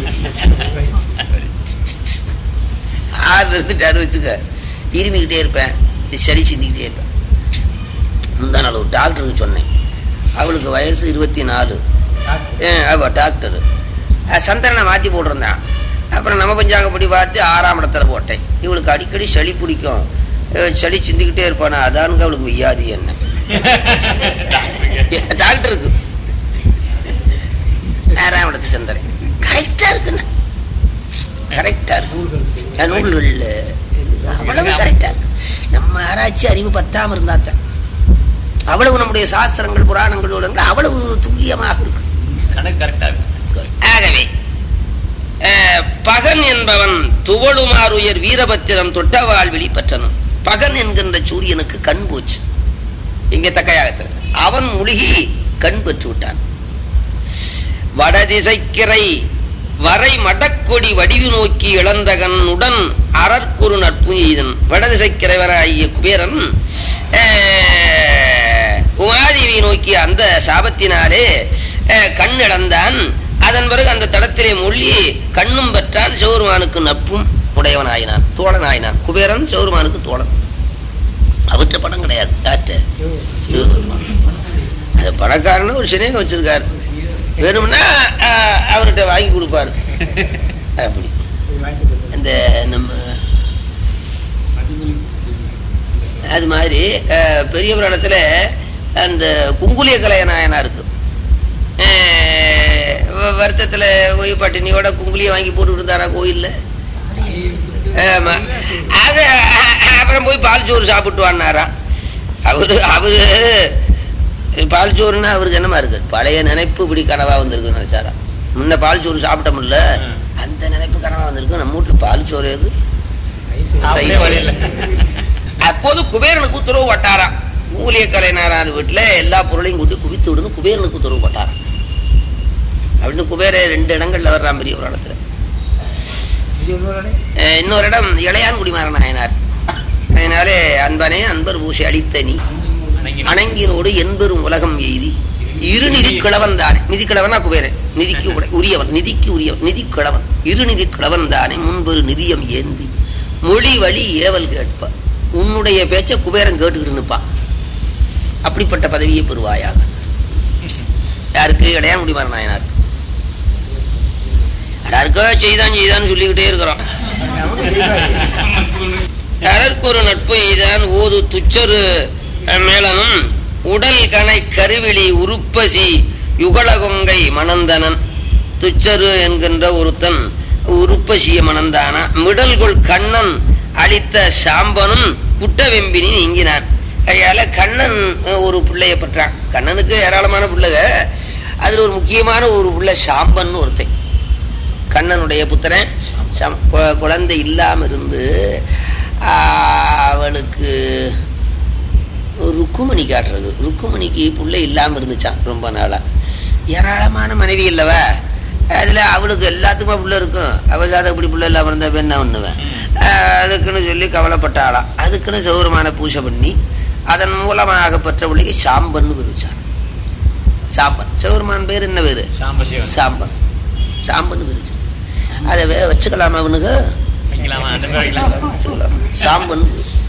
ஆறுல இருந்துட்டாரு வச்சுக்க இருமிக்கிட்டே இருப்பேன் சரி சிந்திக்கிட்டே இருப்பேன் முந்தா நாள் ஒரு டாக்டருக்கு சொன்னேன் அவளுக்கு வயசு இருபத்தி நாலு அவ டாக்டர் சந்திரனை மாற்றி போட்டிருந்தான் அப்புறம் நம்ம பஞ்சாங்கப்படி பார்த்து ஆறாம் இடத்துல போட்டேன் இவளுக்கு அடிக்கடி சளி பிடிக்கும் அஹ் சளி சிந்திக்கிட்டே இருப்பானா அதானுக்கு அவளுக்கு வியாதி என்ன டாக்டருக்கு ஆறாம் இடத்து சந்திரன் கரெக்டா இருக்குண்ணா கரெக்டா இருக்கு அஹ் நூல்கள்ல அவ்வளவு கரெக்டா இருக்கு நம்ம ஆராய்ச்சி அறிவு பத்தாம இருந்தாத்தான் அவ்வளவு நம்முடைய சாஸ்திரங்கள் புராணங்கள் உலகங்கள் அவ்வளவு துல்லியமாக இருக்கு கணக்கு கரெக்டா இருக்கு ஆகவே அஹ், பகன் என்பவன் துவளுமார் உயர் வீரபத்திரம் தொட்ட வாழ்விழி பெற்றனன் பகன் என்கின்ற சூரியனுக்கு கண் போச்சு இங்க தக்கையாகத்தில் அவன் முழுகி கண் பெற்று விட்டான் வடதிசைக்கிறை வரை மடக்கொடி வடிவு நோக்கி இழந்தகனுடன் அறற்குறு நட்பு எய்தன் வடதிசைக்கிறைவராகிய குபேரன் அஹ், உமாதேவியை நோக்கிய அந்த சாபத்தினாலே அஹ், கண் இழந்தான் அதன் பிறகு அந்த தளத்திலே மூழ்கி கண்ணும் பெற்றான் சிவருமானுக்கு நட்பும் உடையவனாயினான் தோழனாயினான் குபேரன் சிவருமானுக்கு தோழன் அவற்ற படம் கிடையாது யார்கிட்ட சிவபெருமான். அது பணக்காரன்னு ஒரு சினேகம் வச்சிருக்காரு வேணும்னா அஹ், அவர்கிட்ட வாங்கி கொடுப்பாரு அப்படி இந்த நம்ம அது மாதிரி அஹ், பெரிய புராணத்துல அந்த குங்குலிய கலைய நாயனா இருக்கு அஹ், வ- வருத்தத்துல போய் பட்டினியோட குங்குலிய வாங்கி போட்டு இருந்தாரா கோயில்ல ஆமா அது அ- அப்புறம் போய் பால் சோறு சாப்பிட்டு வானாரா அவரு அவரு பால் சோறுன்னா அவருக்கு என்னமா இருக்கு பழைய நினைப்பு இப்படி கனவா வந்திருக்கு நினைச்சாரா முன்ன பால் சோறு சாப்பிட்டோம்ல ம். அந்த நினைப்பு கனவா வந்திருக்கு நம்ம வீட்டுல பால் சோறு எது அப்படியே வழியில. அப்போது குபேரனுக்கு உத்தரவு பட்டாராம் ஊழிய கலைஞரான வீட்டுல எல்லா பொருளையும் கொண்டு குவித்து விடுன்னு குபேரனுக்கு உத்தரவு பட்டாராம் அப்படின்னு குபேர ரெண்டு இடங்கள்ல வர்றான் பெரிய ஒரு இடத்துல அஹ் இன்னொரு இடம் இளையான்குடி மாறன் நாயனார் அதனாலே அன்பனே அன்பர் பூசி அளித்த நீ அணங்கி- அணங்கினோடு என்பெரும் உலகம் எய்தி இருநிதி கிழவன் தானே நிதி கிழவனா குபேரன் நிதிக்கு உட- உரியவன் நிதிக்கு உரியவன் நிதி கிழவன் இருநிதி கிழவன் தானே முன்பொரு நிதியம் ஏந்தி மொழி வழி ஏவல் கேட்ப உன்னுடைய பேச்ச குபேரன் கேட்டுக்கிட்டு நிற்பான் அப்படிப்பட்ட பதவியை பெறுவாயாக யாருக்கு இடையான்குடி மாறன் நாயனார் யாருக்கோ செய்தான் செய்தான்னு சொல்லிக்கிட்டே இருக்கிறோம் அதற்கொரு நட்பு எய்தான் ஓது துச்சரு அஹ், மேலனும் உடல் கனை கருவிழி உருப்பசி யுகலகொங்கை மணந்தனன் துச்சரு என்கின்ற ஒருத்தன் உருப்பசிய மணந்தானா மிடல்கொள் கண்ணன் அளித்த சாம்பனும் குட்டவெம்பினி நீங்கினான் அதனால கண்ணன் அஹ், ஒரு பிள்ளைய பெற்றான் கண்ணனுக்கு ஏராளமான பிள்ளைக அதுல ஒரு முக்கியமான ஒரு பிள்ளை சாம்பன் ஒருத்தன் கண்ணனுடைய புத்திரன் சம்- கு- குழந்தை இல்லாம இருந்து ஆ, அவளுக்கு ருக்குமணி காட்டுறது ருக்குமணிக்கு புள்ள இல்லாம இருந்துச்சான் ரொம்ப நாளா ஏராளமான மனைவி இல்லவ அதுல அவளுக்கு எல்லாத்துக்குமே புள்ள இருக்கும் அவ ஜாத இப்படி புள்ள இல்லாம இருந்தா என்ன ஒண்ணுவேன் அதுக்குன்னு சொல்லி கவலைப்பட்டாளாம் அதுக்குன்னு சௌரமான பூஜை பண்ணி அதன் மூலமாக பெற்ற பிள்ளைக்கு சாம்பன்னு விரிச்சான் சாம்பன் சிவருமான் பேர் என்ன பேரு சாம்பசிவன். சாம்பன் சாம்பன்னு விரிச்சு அதை வே- வச்சுக்கலாமா அவனுக்கு வைக்கலாமா? அந்த மாதிரி வைக்கலாமா? வச்சுக்கலாம் சாம்பன்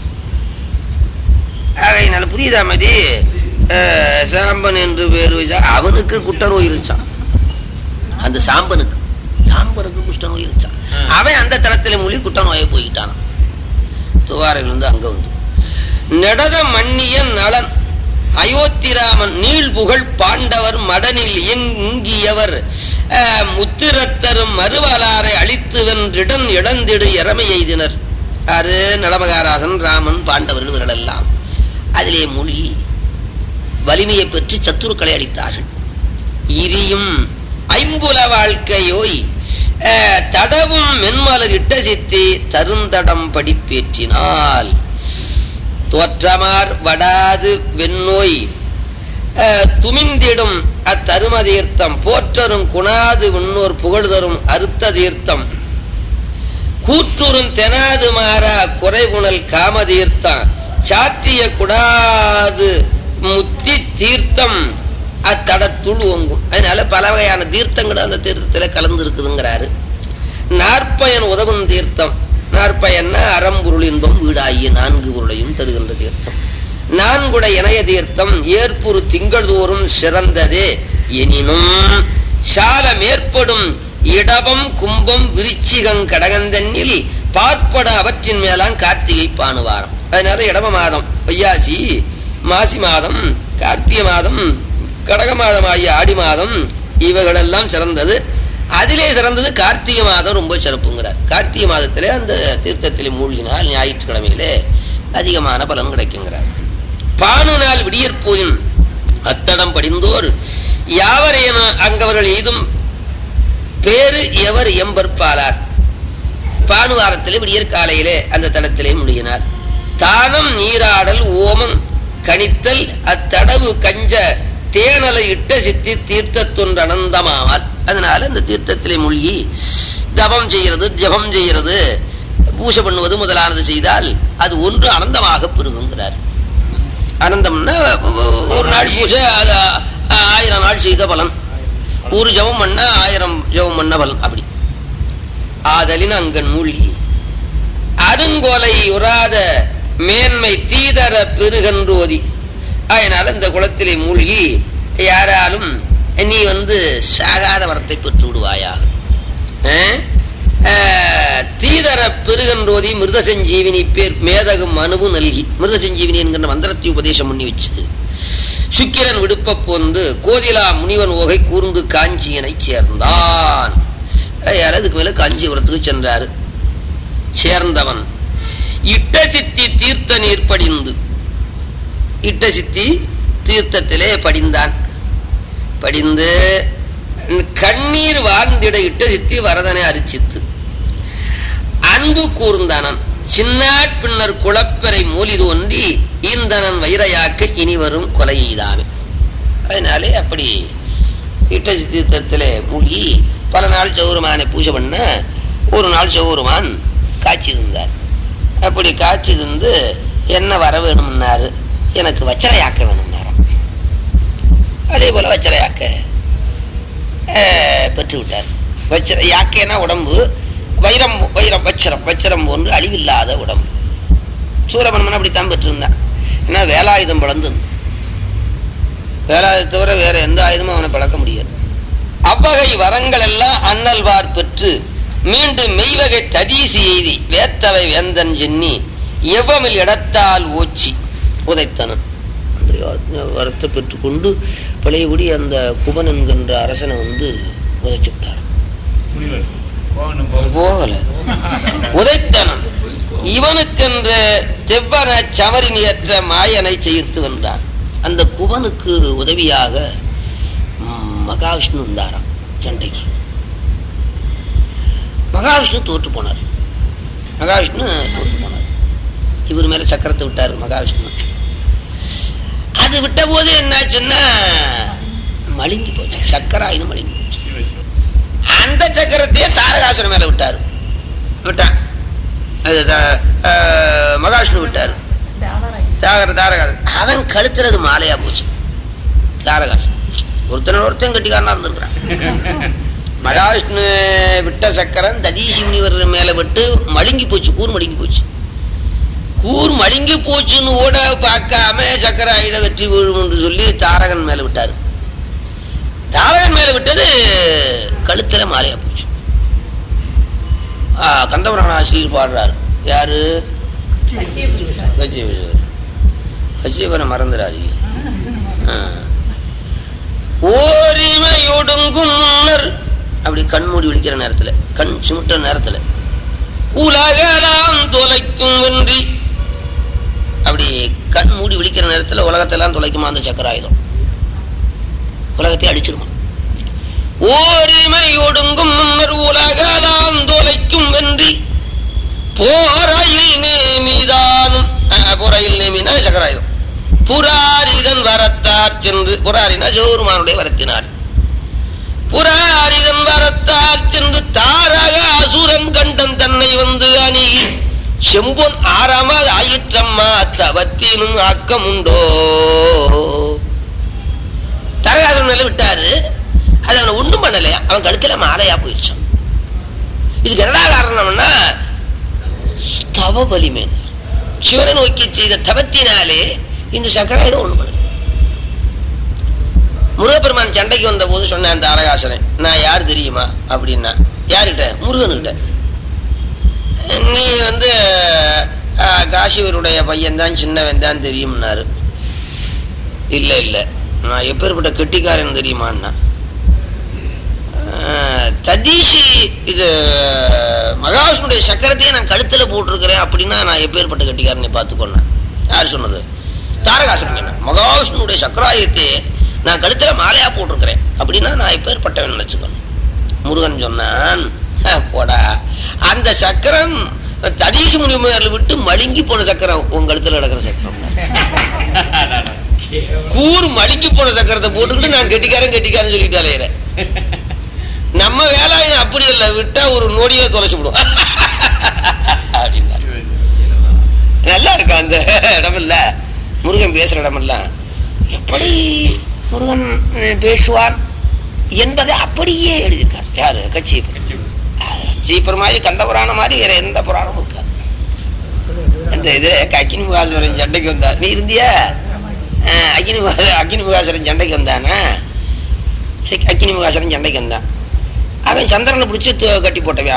ஆகையினால புரியுதா மதி அஹ், சாம்பன் என்று பேர் வச்சா அவனுக்கு குட்ட நோய் இருந்துச்சான் அந்த சாம்பனுக்கு சாம்பனுக்கு குஷ்ட நோய் இருந்துச்சான் ம். அவன் அந்த தளத்துல மூழ்கி குட்ட நோயை போயிட்டான் துவாரையில் வந்து அங்க வந்து நெடத மன்னிய நலன் அயோத்திராமன் நீள் புகழ் பாண்டவர் மடனில் இயங்கியவர் அஹ், முத்திரத்தரும் மறுவலாரை அழித்து வென்றிடன் இழந்திடு இறமை எய்தினர் ஆறு நலமகாராசன் ராமன் பாண்டவர்கள் இவர்களெல்லாம் அதிலே மூழ்கி வலிமையை பெற்று சத்துருக்களை அளித்தார்கள் இரியும் ஐம்புல வாழ்க்கையோய் அஹ், தடவும் மென்மலர் இட்ட சித்தி தருந்தடம் படிப்பேற்றினால் தோற்றமார் வடாது வெண்ணோய் அஹ், துமிந்திடும் அத்தரும தீர்த்தம் போற்றரும் குணாது விண்ணோர் புகழ்தரும் அறுத்த தீர்த்தம் கூற்றுறும் தெனாது மாறா குறைகுணல் காம தீர்த்தம் சாற்றிய குடாது முத்தி தீர்த்தம் அத்தடத்துள் ஓங்கும் அதனால பல வகையான தீர்த்தங்கள் அந்த தீர்த்தத்துல கலந்து இருக்குதுங்கிறாரு நாற்பயன் உதவும் தீர்த்தம் நாற்பயன்னா அறம்பொருள் இன்பம் வீடாகிய நான்கு பொருளையும் தருகின்ற தீர்த்தம் நான்குட இணைய தீர்த்தம் ஏற்புறு திங்கள் தோறும் சிறந்ததே எனினும் சால மேற்படும் இடபம் கும்பம் விருச்சிகம் கடகந்தன்னில் பார்ப்பட அவற்றின் மேலாம் கார்த்திகை பானுவாரம் அதனால இடம மாதம் வையாசி மாசி மாதம் கார்த்திகை மாதம் கடக மாதம் ஆகிய ஆடி மாதம் இவைகளெல்லாம் சிறந்தது அதிலே சிறந்தது கார்த்திகை மாதம் ரொம்ப சிறப்புங்கிறார் கார்த்திகை மாதத்திலே அந்த தீர்த்தத்திலே மூழ்கினால் ஞாயிற்றுக்கிழமையிலே அதிகமான பலன் கிடைக்குங்கிறார் பானு நாள் விடியற்போயின் அத்தடம் படிந்தோர் யாவரேன அங்கவர்கள் எய்தும் பேரு எவர் எம்பற்பாலார் பானுவாரத்திலே விடியற் காலையிலே அந்த தளத்திலே முடியினார் தானம் நீராடல் ஓமம் கணித்தல் அத்தடவு கஞ்ச தேனலை இட்ட சித்தி தீர்த்தத்தொன்று அனந்தமாவார் அதனால இந்த தீர்த்தத்திலே மூழ்கி தபம் செய்கிறது ஜபம் செய்கிறது பூஜை பண்ணுவது முதலானது செய்தால் அது ஒன்று அனந்தமாக பெருகுங்கிறார் அனந்தம்னா ஒரு நாள் பூஜை அது ஆயிரம் நாள் செய்த பலன் ஒரு ஜபம் பண்ண ஆயிரம் ஜபம் பண்ண பலன் அப்படி ஆதலின் அங்கன் மூழ்கி அருங்கொலை உறாத மேன்மை தீதர பெருகன்றோதி அதனால இந்த குளத்திலே மூழ்கி யாராலும் நீ வந்து சாகாத வரத்தை பெற்று விடுவாயாக ஆ? அஹ், தீதர பெருகன்றோதி மிருத சஞ்சீவினி பேர் மேதகும் மனுவும் நல்கி மிருத சஞ்சீவினி என்கின்ற மந்திரத்தை உபதேசம் பண்ணி வச்சு சுக்கிரன் விடுப்ப போந்து கோதிலா முனிவன் ஓகை கூர்ந்து காஞ்சியனை சேர்ந்தான் யார் அதுக்கு மேல காஞ்சிபுரத்துக்கு சென்றாரு சேர்ந்தவன் இட்ட சித்தி தீர்த்த நீர் படிந்து இட்ட சித்தி தீர்த்தத்திலே படிந்தான் படிந்து கண்ணீர் வாழ்ந்திட இட்ட சித்தி வரதனை அரிச்சித்து அன்பு கூர்ந்தனன் சின்னாட் பின்னர் குளப்பெறை மூலி தோன்றி ஈந்தனன் வைரையாக்க இனி வரும் கொலை எய்தாமே அதனாலே அப்படி இட்டசி தீர்த்தத்திலே மூழ்கி பல நாள் சௌரமானை பூஜை பண்ண ஒரு நாள் சௌரமான் காட்சி இருந்தார் அப்படி காட்சி இருந்து என்ன வர வேணும்னாரு எனக்கு வச்சரையாக்க வேணும்னாராம் அதே போல வச்சரையாக்க அஹ், பெற்று விட்டார் வச்சர யாக்கேனா உடம்பு வைரம் வைரம் வச்சரம் வச்சரம் போன்று அழிவில்லாத உடம்பு சூரமன்மன் அப்படித்தான் பெற்றிருந்தான் ஏன்னா வேலாயுதம் பழந்து வேலாயுதத்தை தவிர வேற எந்த ஆயுதமும் அவனை பழக்க முடியாது அவ்வகை வரங்கள் எல்லாம் அண்ணல்வார் பெற்று மீண்டும் மெய்வகை ததீசி எய்தி வேத்தவை வேந்தன் சென்னி எவ்வமில் இடத்தால் ஓச்சி உதைத்தனன் அந்த யா- வரத்தை பெற்றுக்கொண்டு பழையபடி அந்த குபன் என்கின்ற அரசனை வந்து உதைச்சு விட்டார் புரியல. போகணும், போகணும். போகல உதைத்தனன் இவனுக்கென்ற தெவ்வன சமரின் ஏற்ற மாயனை செய்து வந்தான் அந்த குவனுக்கு உதவியாக ம், மகாவிஷ்ணு வந்தாராம் சண்டைக்கு மகாவிஷ்ணு தோற்று போனார் மகாவிஷ்ணு தோற்று போனார் இவர் மேல சக்கரத்தை விட்டார் மகாவிஷ்ணு அது விட்ட போது என்னாச்சுன்னா மழுங்கி போச்சு சக்கராயுதம் மழுங்கி போச்சு அந்த சக்கரத்தையே தாரகாசுரன் மேல விட்டாரு விட்டான் அது த- ஆஹ், மகாவிஷ்ணு விட்டாரு தாகர தாரகாசன் அவன் கழுத்துல அது மாலையா போச்சு தாரகாசன் ஒருத்தன் ஒருத்தன் கட்டிக்காரனா இருந்திருக்கிறான் மகாவிஷ்ணு விட்ட சக்கரம் ததீசி முனிவர் மேல விட்டு மழுங்கி போச்சு கூர் மழுங்கி போச்சு கூர் மழுங்கி போச்சுன்னு கூட பார்க்காம சக்கர ஆயுத வெற்றி விழும் என்று சொல்லி தாரகன் மேல விட்டாரு தாரகன் மேல விட்டது கழுத்துல மாலையா போச்சு ஆ, கந்தபுராண ஆசிரியர் பாடுறாரு யாரு கஜேவரர் கஜேவரை மறந்துடாது ஓரிமையொடுங்கும் முன்னர் அப்படி கண் மூடி விழிக்கிற நேரத்துல கண் சுமிட்ட நேரத்துல உலகெல்லாம் தொலைக்கும் வென்றி அப்படி கண் மூடி விழிக்கிற நேரத்துல உலகத்தெல்லாம் தொலைக்குமா அந்த சக்கராயுதம் உலகத்தை அழிச்சிருமா ஓரிமை ஒடுங்கும் முன்னர் உலகலாம் தொலைக்கும் வென்றி போரையில் நேமிதானும் அஹ், போரையில் நேமினா சக்கராயுதம் புராரிதன் வரத்தார் சென்று புராரினா ஜோருமானுடைய வரத்தினார் புராரிதன் வரத்தார் சென்று தாரக அசுரன் கண்டன் தன்னை வந்து அணுகி செம்பொன் ஆறாமது ஆயிற்றம்மா தவத்தினும் ஆக்கம் உண்டோ தரகாசன் மேல விட்டாரு அது அவனை ஒண்ணும் பண்ணலையா அவன் கழுத்துல மாலையா போயிடுச்சான் இதுக்கு என்னடா காரணம்னா தவ வலிமை சிவனை நோக்கி செய்த தவத்தினாலே இந்த சக்கராயுதம் ஒண்ணு பண்ணல முருகப்பெருமான் சண்டைக்கு வந்த போது சொன்னேன் அந்த அரகாசனை நான் யார் தெரியுமா அப்படின்னா யாருகிட்ட முருகன்கிட்ட நீ வந்து அஹ், காசிவருடைய பையன் தான் சின்னவன் தான் தெரியும்னாரு இல்ல இல்ல நான் எப்பேற்பட்ட கெட்டிக்காரன் தெரியுமான்னா அஹ், ததீஷி இது மகாவிஷ்ணுடைய சக்கரத்தையே நான் கழுத்துல போட்டிருக்கிறேன் அப்படின்னா நான் எப்பேற்பட்ட கெட்டிக்காரனை பார்த்துக்கொண்டேன் யார் சொன்னது தாரகாசுரன் சொன்னான். மகாவிஷ்ணுடைய சக்கராயத்தை நான் கழுத்துல மாலையா போட்டிருக்கிறேன் அப்படின்னா நான் எப்பேற்பட்டவன் நினைச்சுக்கணும் முருகன் சொன்னான் "ஹ, போடா அந்த சக்கரம் ததீஷ் முனி மேல விட்டு மழுங்கி போன சக்கரம் உன் கழுத்துல நடக்கிற சக்கரம் கூர் மழுங்கி போன சக்கரத்தை போட்டுக்கிட்டு நான் கெட்டிக்காரன் கெட்டிக்காரன் சொல்லிட்டு அலையிறேன் நம்ம வேலாயுதம் அப்படி இல்லை விட்டா ஒரு நொடியை தொலைச்சு விடும் அப்படின்னா நல்லா இருக்கா அந்த இடம் இல்ல முருகன் பேசுற இடம் இல்ல எப்படி முருகன் அஹ், பேசுவார் என்பதை அப்படியே எழுதியிருக்கார் யாரு கட்சி சீப்பர் மாதிரி கந்த புராணம் மாதிரி வேற எந்த புராணமும் இருக்காது அந்த இது அக்கினி முகாசுரன் சண்டைக்கு வந்தார் நீ இருந்தியா அஹ், அக்கினி முகா- அக்கினி முகாசுரன் சண்டைக்கு வந்தானா சரி, அக்கினி முகாசுரன் சண்டைக்கு வந்தான் அவன் சந்திரனை பிடிச்சி து- கட்டி போட்டவன் அவன்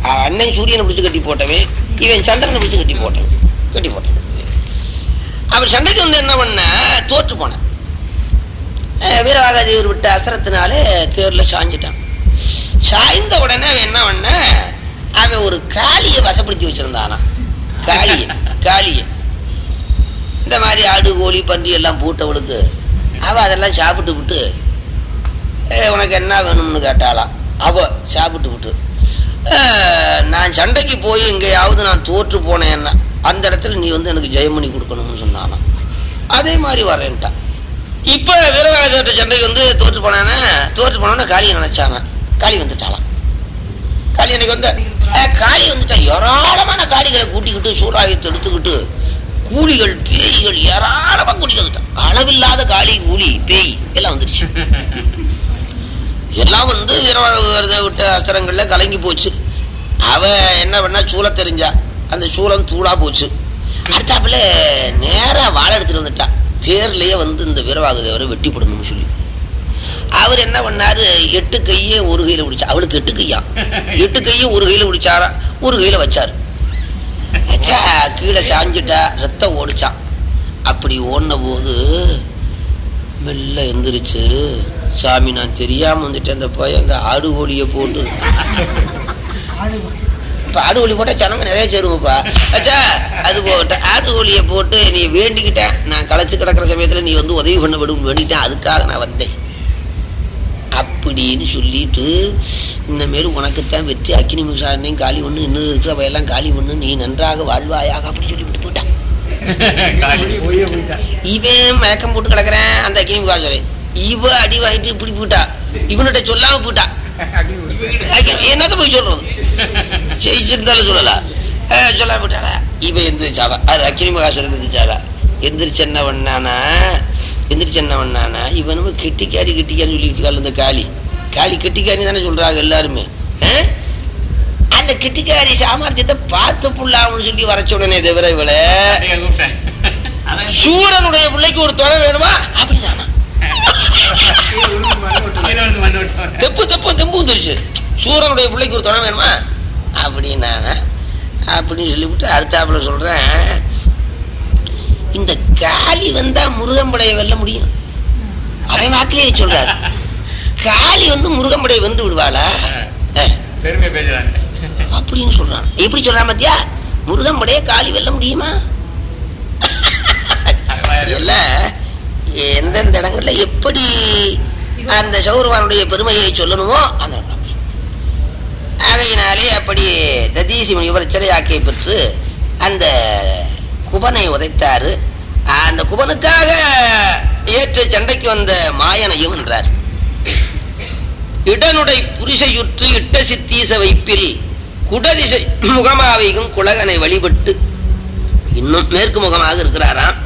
அண்ணன் சூரியனை பிடிச்சு கட்டி போட்டவன் இவன் சந்திரனை பிடிச்சு கட்டி போட்டவன் கட்டி போட்டவன் அவர் சண்டைக்கு வந்து என்ன பண்ண தோற்று போனான் அஹ் வீரவாகாதேவர் விட்ட அசரத்தினாலே தேர்ல சாஞ்சிட்டான் சாய்ந்த உடனே அவன் என்ன பண்ண அவன் ஒரு காளியை வசப்படுத்தி வச்சிருந்தானா காளிய காளிய இந்த மாதிரி ஆடு கோழி பன்றி எல்லாம் போட்டவளுக்கு அவ அதெல்லாம் சாப்பிட்டு விட்டு "ஏய், உனக்கு என்ன வேணும்னு கேட்டாளாம் அவ சாப்பிட்டு விட்டு "அஹ், நான் சண்டைக்கு போய் எங்கேயாவது நான் தோற்று போனேன்னா அந்த இடத்துல நீ வந்து எனக்கு ஜெயம் பண்ணி கொடுக்கணும்னு சொன்னானா அதே மாதிரி வரேன்ட்டான் இப்ப வீரவாகத்த சண்டைக்கு வந்து தோற்று போனானே தோற்று போனோன்னு காளியை நினைச்சானா காளி வந்துட்டாளாம் காளி எனக்கு வந்து அஹ், காளி வந்துட்டா ஏராளமான காளிகளை கூட்டிக்கிட்டு சூறாயத்தை எடுத்துக்கிட்டு கூலிகள் பேய்கள் ஏராளமா கூட்டிட்டு வந்துட்டான் அளவில்லாத காளி கூலி பேய் எல்லாம் வந்துருச்சு எல்லாம் வந்து வீரவாக விட்ட அஸ்திரங்கள்ல கலங்கி போச்சு அவ என்ன பண்ணா சூள தெரிஞ்சா அந்த சூளம் தூளா போச்சு அடுத்தாப்புல நேரா வாழை எடுத்துட்டு வந்துட்டா தேர்லயே வந்து இந்த வீரவாக தேவரை வெட்டி போடணும்னு சொல்லி அவர் என்ன பண்ணாரு எட்டு கையே ஒரு கையில பிடிச்சா அவளுக்கு எட்டு கையா எட்டு கையும் ஒரு கையில பிடிச்சாரா ஒரு கையில வச்சாரு வச்சா கீழே சாஞ்சிட்டா ரத்தம் ஓடிச்சான் அப்படி ஓடின போது மெல்ல எந்திரிச்சு சாமி நான் தெரியாம வந்துட்டேன் அந்த பையன் அந்த ஆடு கோழியை போட்டு இப்ப ஆடு கோழி போட்டா ஜனங்க நிறைய சேருவோப்பா அச்சா அது போட்ட ஆடு கோழியை போட்டு நீ வேண்டிக்கிட்டேன் நான் களைச்சு கிடக்கிற சமயத்துல நீ வந்து உதவி பண்ண விடும் வேண்டிட்டேன் அதுக்காக நான் வந்தேன் அப்படின்னு சொல்லிட்டு இந்த மாரி உனக்குத்தான் வெற்றி அக்கினி விசாரணையும் காலி ஒண்ணு இன்னும் இருக்கிற வயெல்லாம் காலி ஒண்ணு நீ நன்றாக வாழ்வாயாக அப்படி சொல்லிவிட்டு போயிட்டான் இவன் மயக்கம் போட்டு கிடக்குறேன் அந்த அக்கினி முகாசுரை இவ அடி வாங்கிட்டு இப்படி போயிட்டா இவன்கிட்ட சொல்லாம போயிட்டா அக்கினி- என்னத்த போய் சொல்றது ஜெயிச்சிருந்தாலும் சொல்லலாம் அஹ் சொல்லாம போயிட்டாளா இவன் எந்திரிச்சாளா அது அக்கினி மகாசுரம் எந்திரிச்சாளா எந்திரிச்சு என்ன பண்ணானா எந்திரிச்சு என்ன பண்ணானா இவனும் கெட்டிக்காரி கெட்டிக்காரின்னு சொல்லிட்டு இருக்காள் இந்த காளி காளி கெட்டிக்காரி தானே சொல்றாங்க எல்லாருமே அஹ்? அந்த கெட்டிக்காரி சாமர்த்தியத்தை பார்த்து புள்ளாமன்னு சொல்லி வர சொன்னனே தவிர இவளை சூரனுடைய பிள்ளைக்கு ஒரு துணை வேணுமா அப்படிதானா தெப்பு தெப்பு தெம்பு வந்துருச்சு சூரனுடைய பிள்ளைக்கு ஒரு துணை வேணுமா அப்படின்னா அப்படின்னு சொல்லிவிட்டு அடுத்தாப்புல சொல்றேன் இந்த காளி வந்தா முருகம்படையை வெல்ல முடியும் அவன் வாக்கிலேயே சொல்றாரு காளி வந்து முருகம்படையை வென்று விடுவாளா அஹ், பெருமை பேசுறாங்க அப்படின்னு சொல்றான் எப்படி சொல்றான் மத்தியா முருகம்படையை காளி வெல்ல முடியுமா எல்லாம் எந்தெந்த இடங்கள்ல எப்படி அந்த சௌரவானுடைய பெருமையை சொல்லணுமோ அந்த இடம். ஆகையினாலே அப்படி ததீசி முனிவர் சிறையாக்கை பெற்று அந்த குபனை உதைத்தாரு அந்த குபனுக்காக ஏற்று சண்டைக்கு வந்த மாயனையும் என்றார் இடனுடை புரிசையுற்று இட்ட சித்தீச வைப்பில் குடதிசை முகமாவையும் குலகனை வழிபட்டு இன்னும் மேற்கு முகமாக இருக்கிறாராம்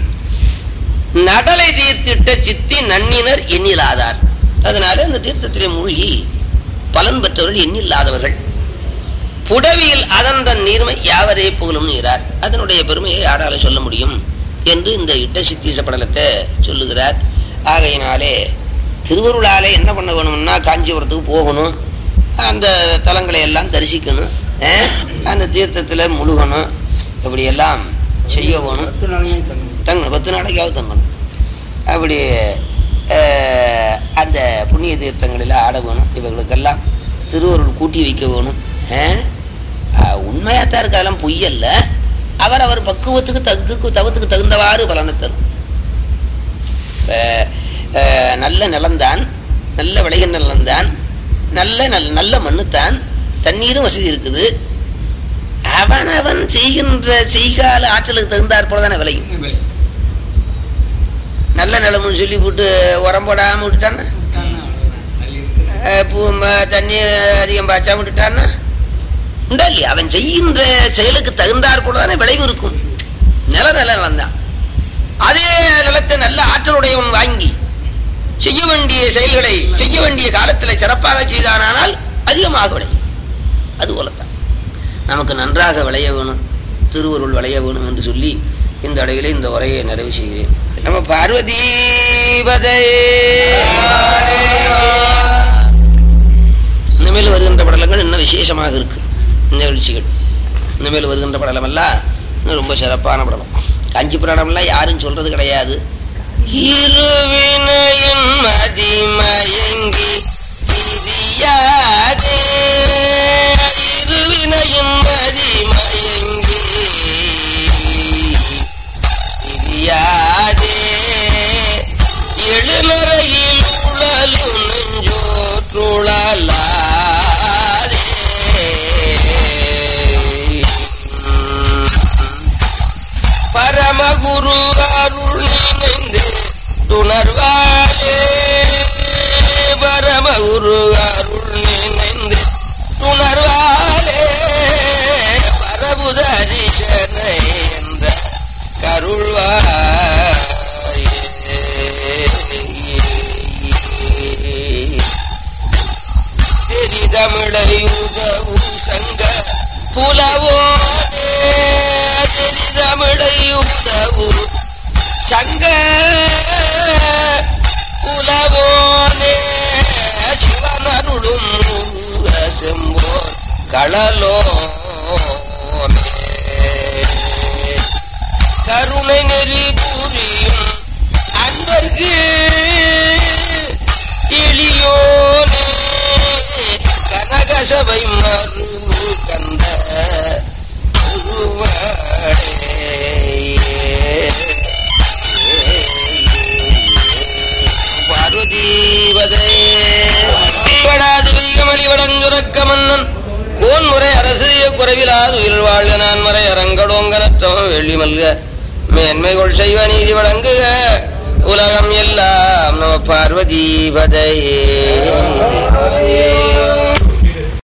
நடலை தீர்த்திட்ட சித்தி நன்னினர் எண்ணிலாதார் அதனால இந்த தீர்த்தத்திலே மூழ்கி பலன் பெற்றவர்கள் எண்ணில்லாதவர்கள் புடவியில் அதன் நீர்மை யாவரே புகழும் நீரார் அதனுடைய பெருமையை யாரால சொல்ல முடியும் என்று இந்த இட்ட சித்தீச படலத்தை சொல்லுகிறார் ஆகையினாலே திருவருளாலே என்ன பண்ண வேணும்னா காஞ்சிபுரத்துக்கு போகணும் அந்த தலங்களை எல்லாம் தரிசிக்கணும் அஹ், அந்த தீர்த்தத்தில் முழுகணும் இப்படி எல்லாம் செய்ய வேணும் தங்கணும் பத்து நாளைக்காவது தங்கணும் அப்படி அஹ், அந்த புண்ணிய தீர்த்தங்களில் ஆட வேணும் இவர்களுக்கெல்லாம் திருவருள் கூட்டி வைக்க வேணும் அஹ், அஹ், உண்மையாத்தான் இருக்கு அதெல்லாம் பொய்யல்ல அவர் அவர் பக்குவத்துக்கு தகுக்கு தவத்துக்கு தகுந்தவாறு பலனை தரும் அஹ், அஹ், நல்ல நிலம்தான் நல்ல விளைகின்ற நிலம்தான் நல்ல நல்ல நல்ல மண்ணுத்தான் தண்ணீரும் வசதி இருக்குது அவன் அவன் செய்கின்ற செய்கால ஆற்றலுக்கு தகுந்தாற் போல தானே விளையும் நல்ல நிலம்னு சொல்லி போட்டு உரம் போடாம விட்டுட்டான்னா அஹ் பூ ம- தண்ணி அதிகம் பாய்ச்சாம விட்டுட்டான்னா உண்டா இல்லையா அவன் செய்கின்ற செயலுக்கு தகுந்தாற் போல தானே விளைவு இருக்கும் நில நில நிலம்தான் அதே நிலத்தை நல்ல ஆற்றலுடையவன் வாங்கி செய்ய வேண்டிய செயல்களை செய்ய வேண்டிய காலத்துல சிறப்பாக செய்தானால் அதிகமாக விளையும் அது போலத்தான் நமக்கு நன்றாக விளைய வேணும் திருவருள் விளைய வேணும் என்று சொல்லி இந்த அளவிலே இந்த உரையை நிறைவு செய்கிறேன் நம்ம பார்வதீபதே இனிமேல் வருகின்ற படலங்கள் இன்னும் விசேஷமாக இருக்கு நிகழ்ச்சிகள் இனிமேல் வருகின்ற படலமெல்லாம் இன்னும் ரொம்ப சிறப்பான படலம் காஞ்சி புராணம்லாம் யாரும் சொல்றது கிடையாது இருவினையின் மதிமயங்கி திரியாதே இருவினையின் மதிமயங்கி திரியாதே எழுநரையில் உழலும் நெஞ்சோற்றுழலாதே பரமகுரு அருள் நினைந்து துணர்வாளே பரமகுரு அருள் நினைந்து துணர்வாளே பரபுதரிசனை என்ற கருள்வாயே தெரிதமிழையுதவும் சங்க புலவோனே தெரிதமிழையுதவும் சங்க புலவோனே சிவனருளும் முருக செம்போர் களலோனே கருணை நெறி புரியும் அன்பர்க்கு எளியோனே கனகசபை மறு கந்த பார்வதீவதே வடாது வீகமலி வடஞ்சுரக்க மன்னன் கோன்முறை அரசு குறைவிலாது உயிர் வாழ்க நான் மறை அரங்கடோங்கனத்தம் வெள்ளி மல்க மேன்மைகொள் செய்வ நீதி வழங்குக உலகம் எல்லாம் நம பார்வதீபதையே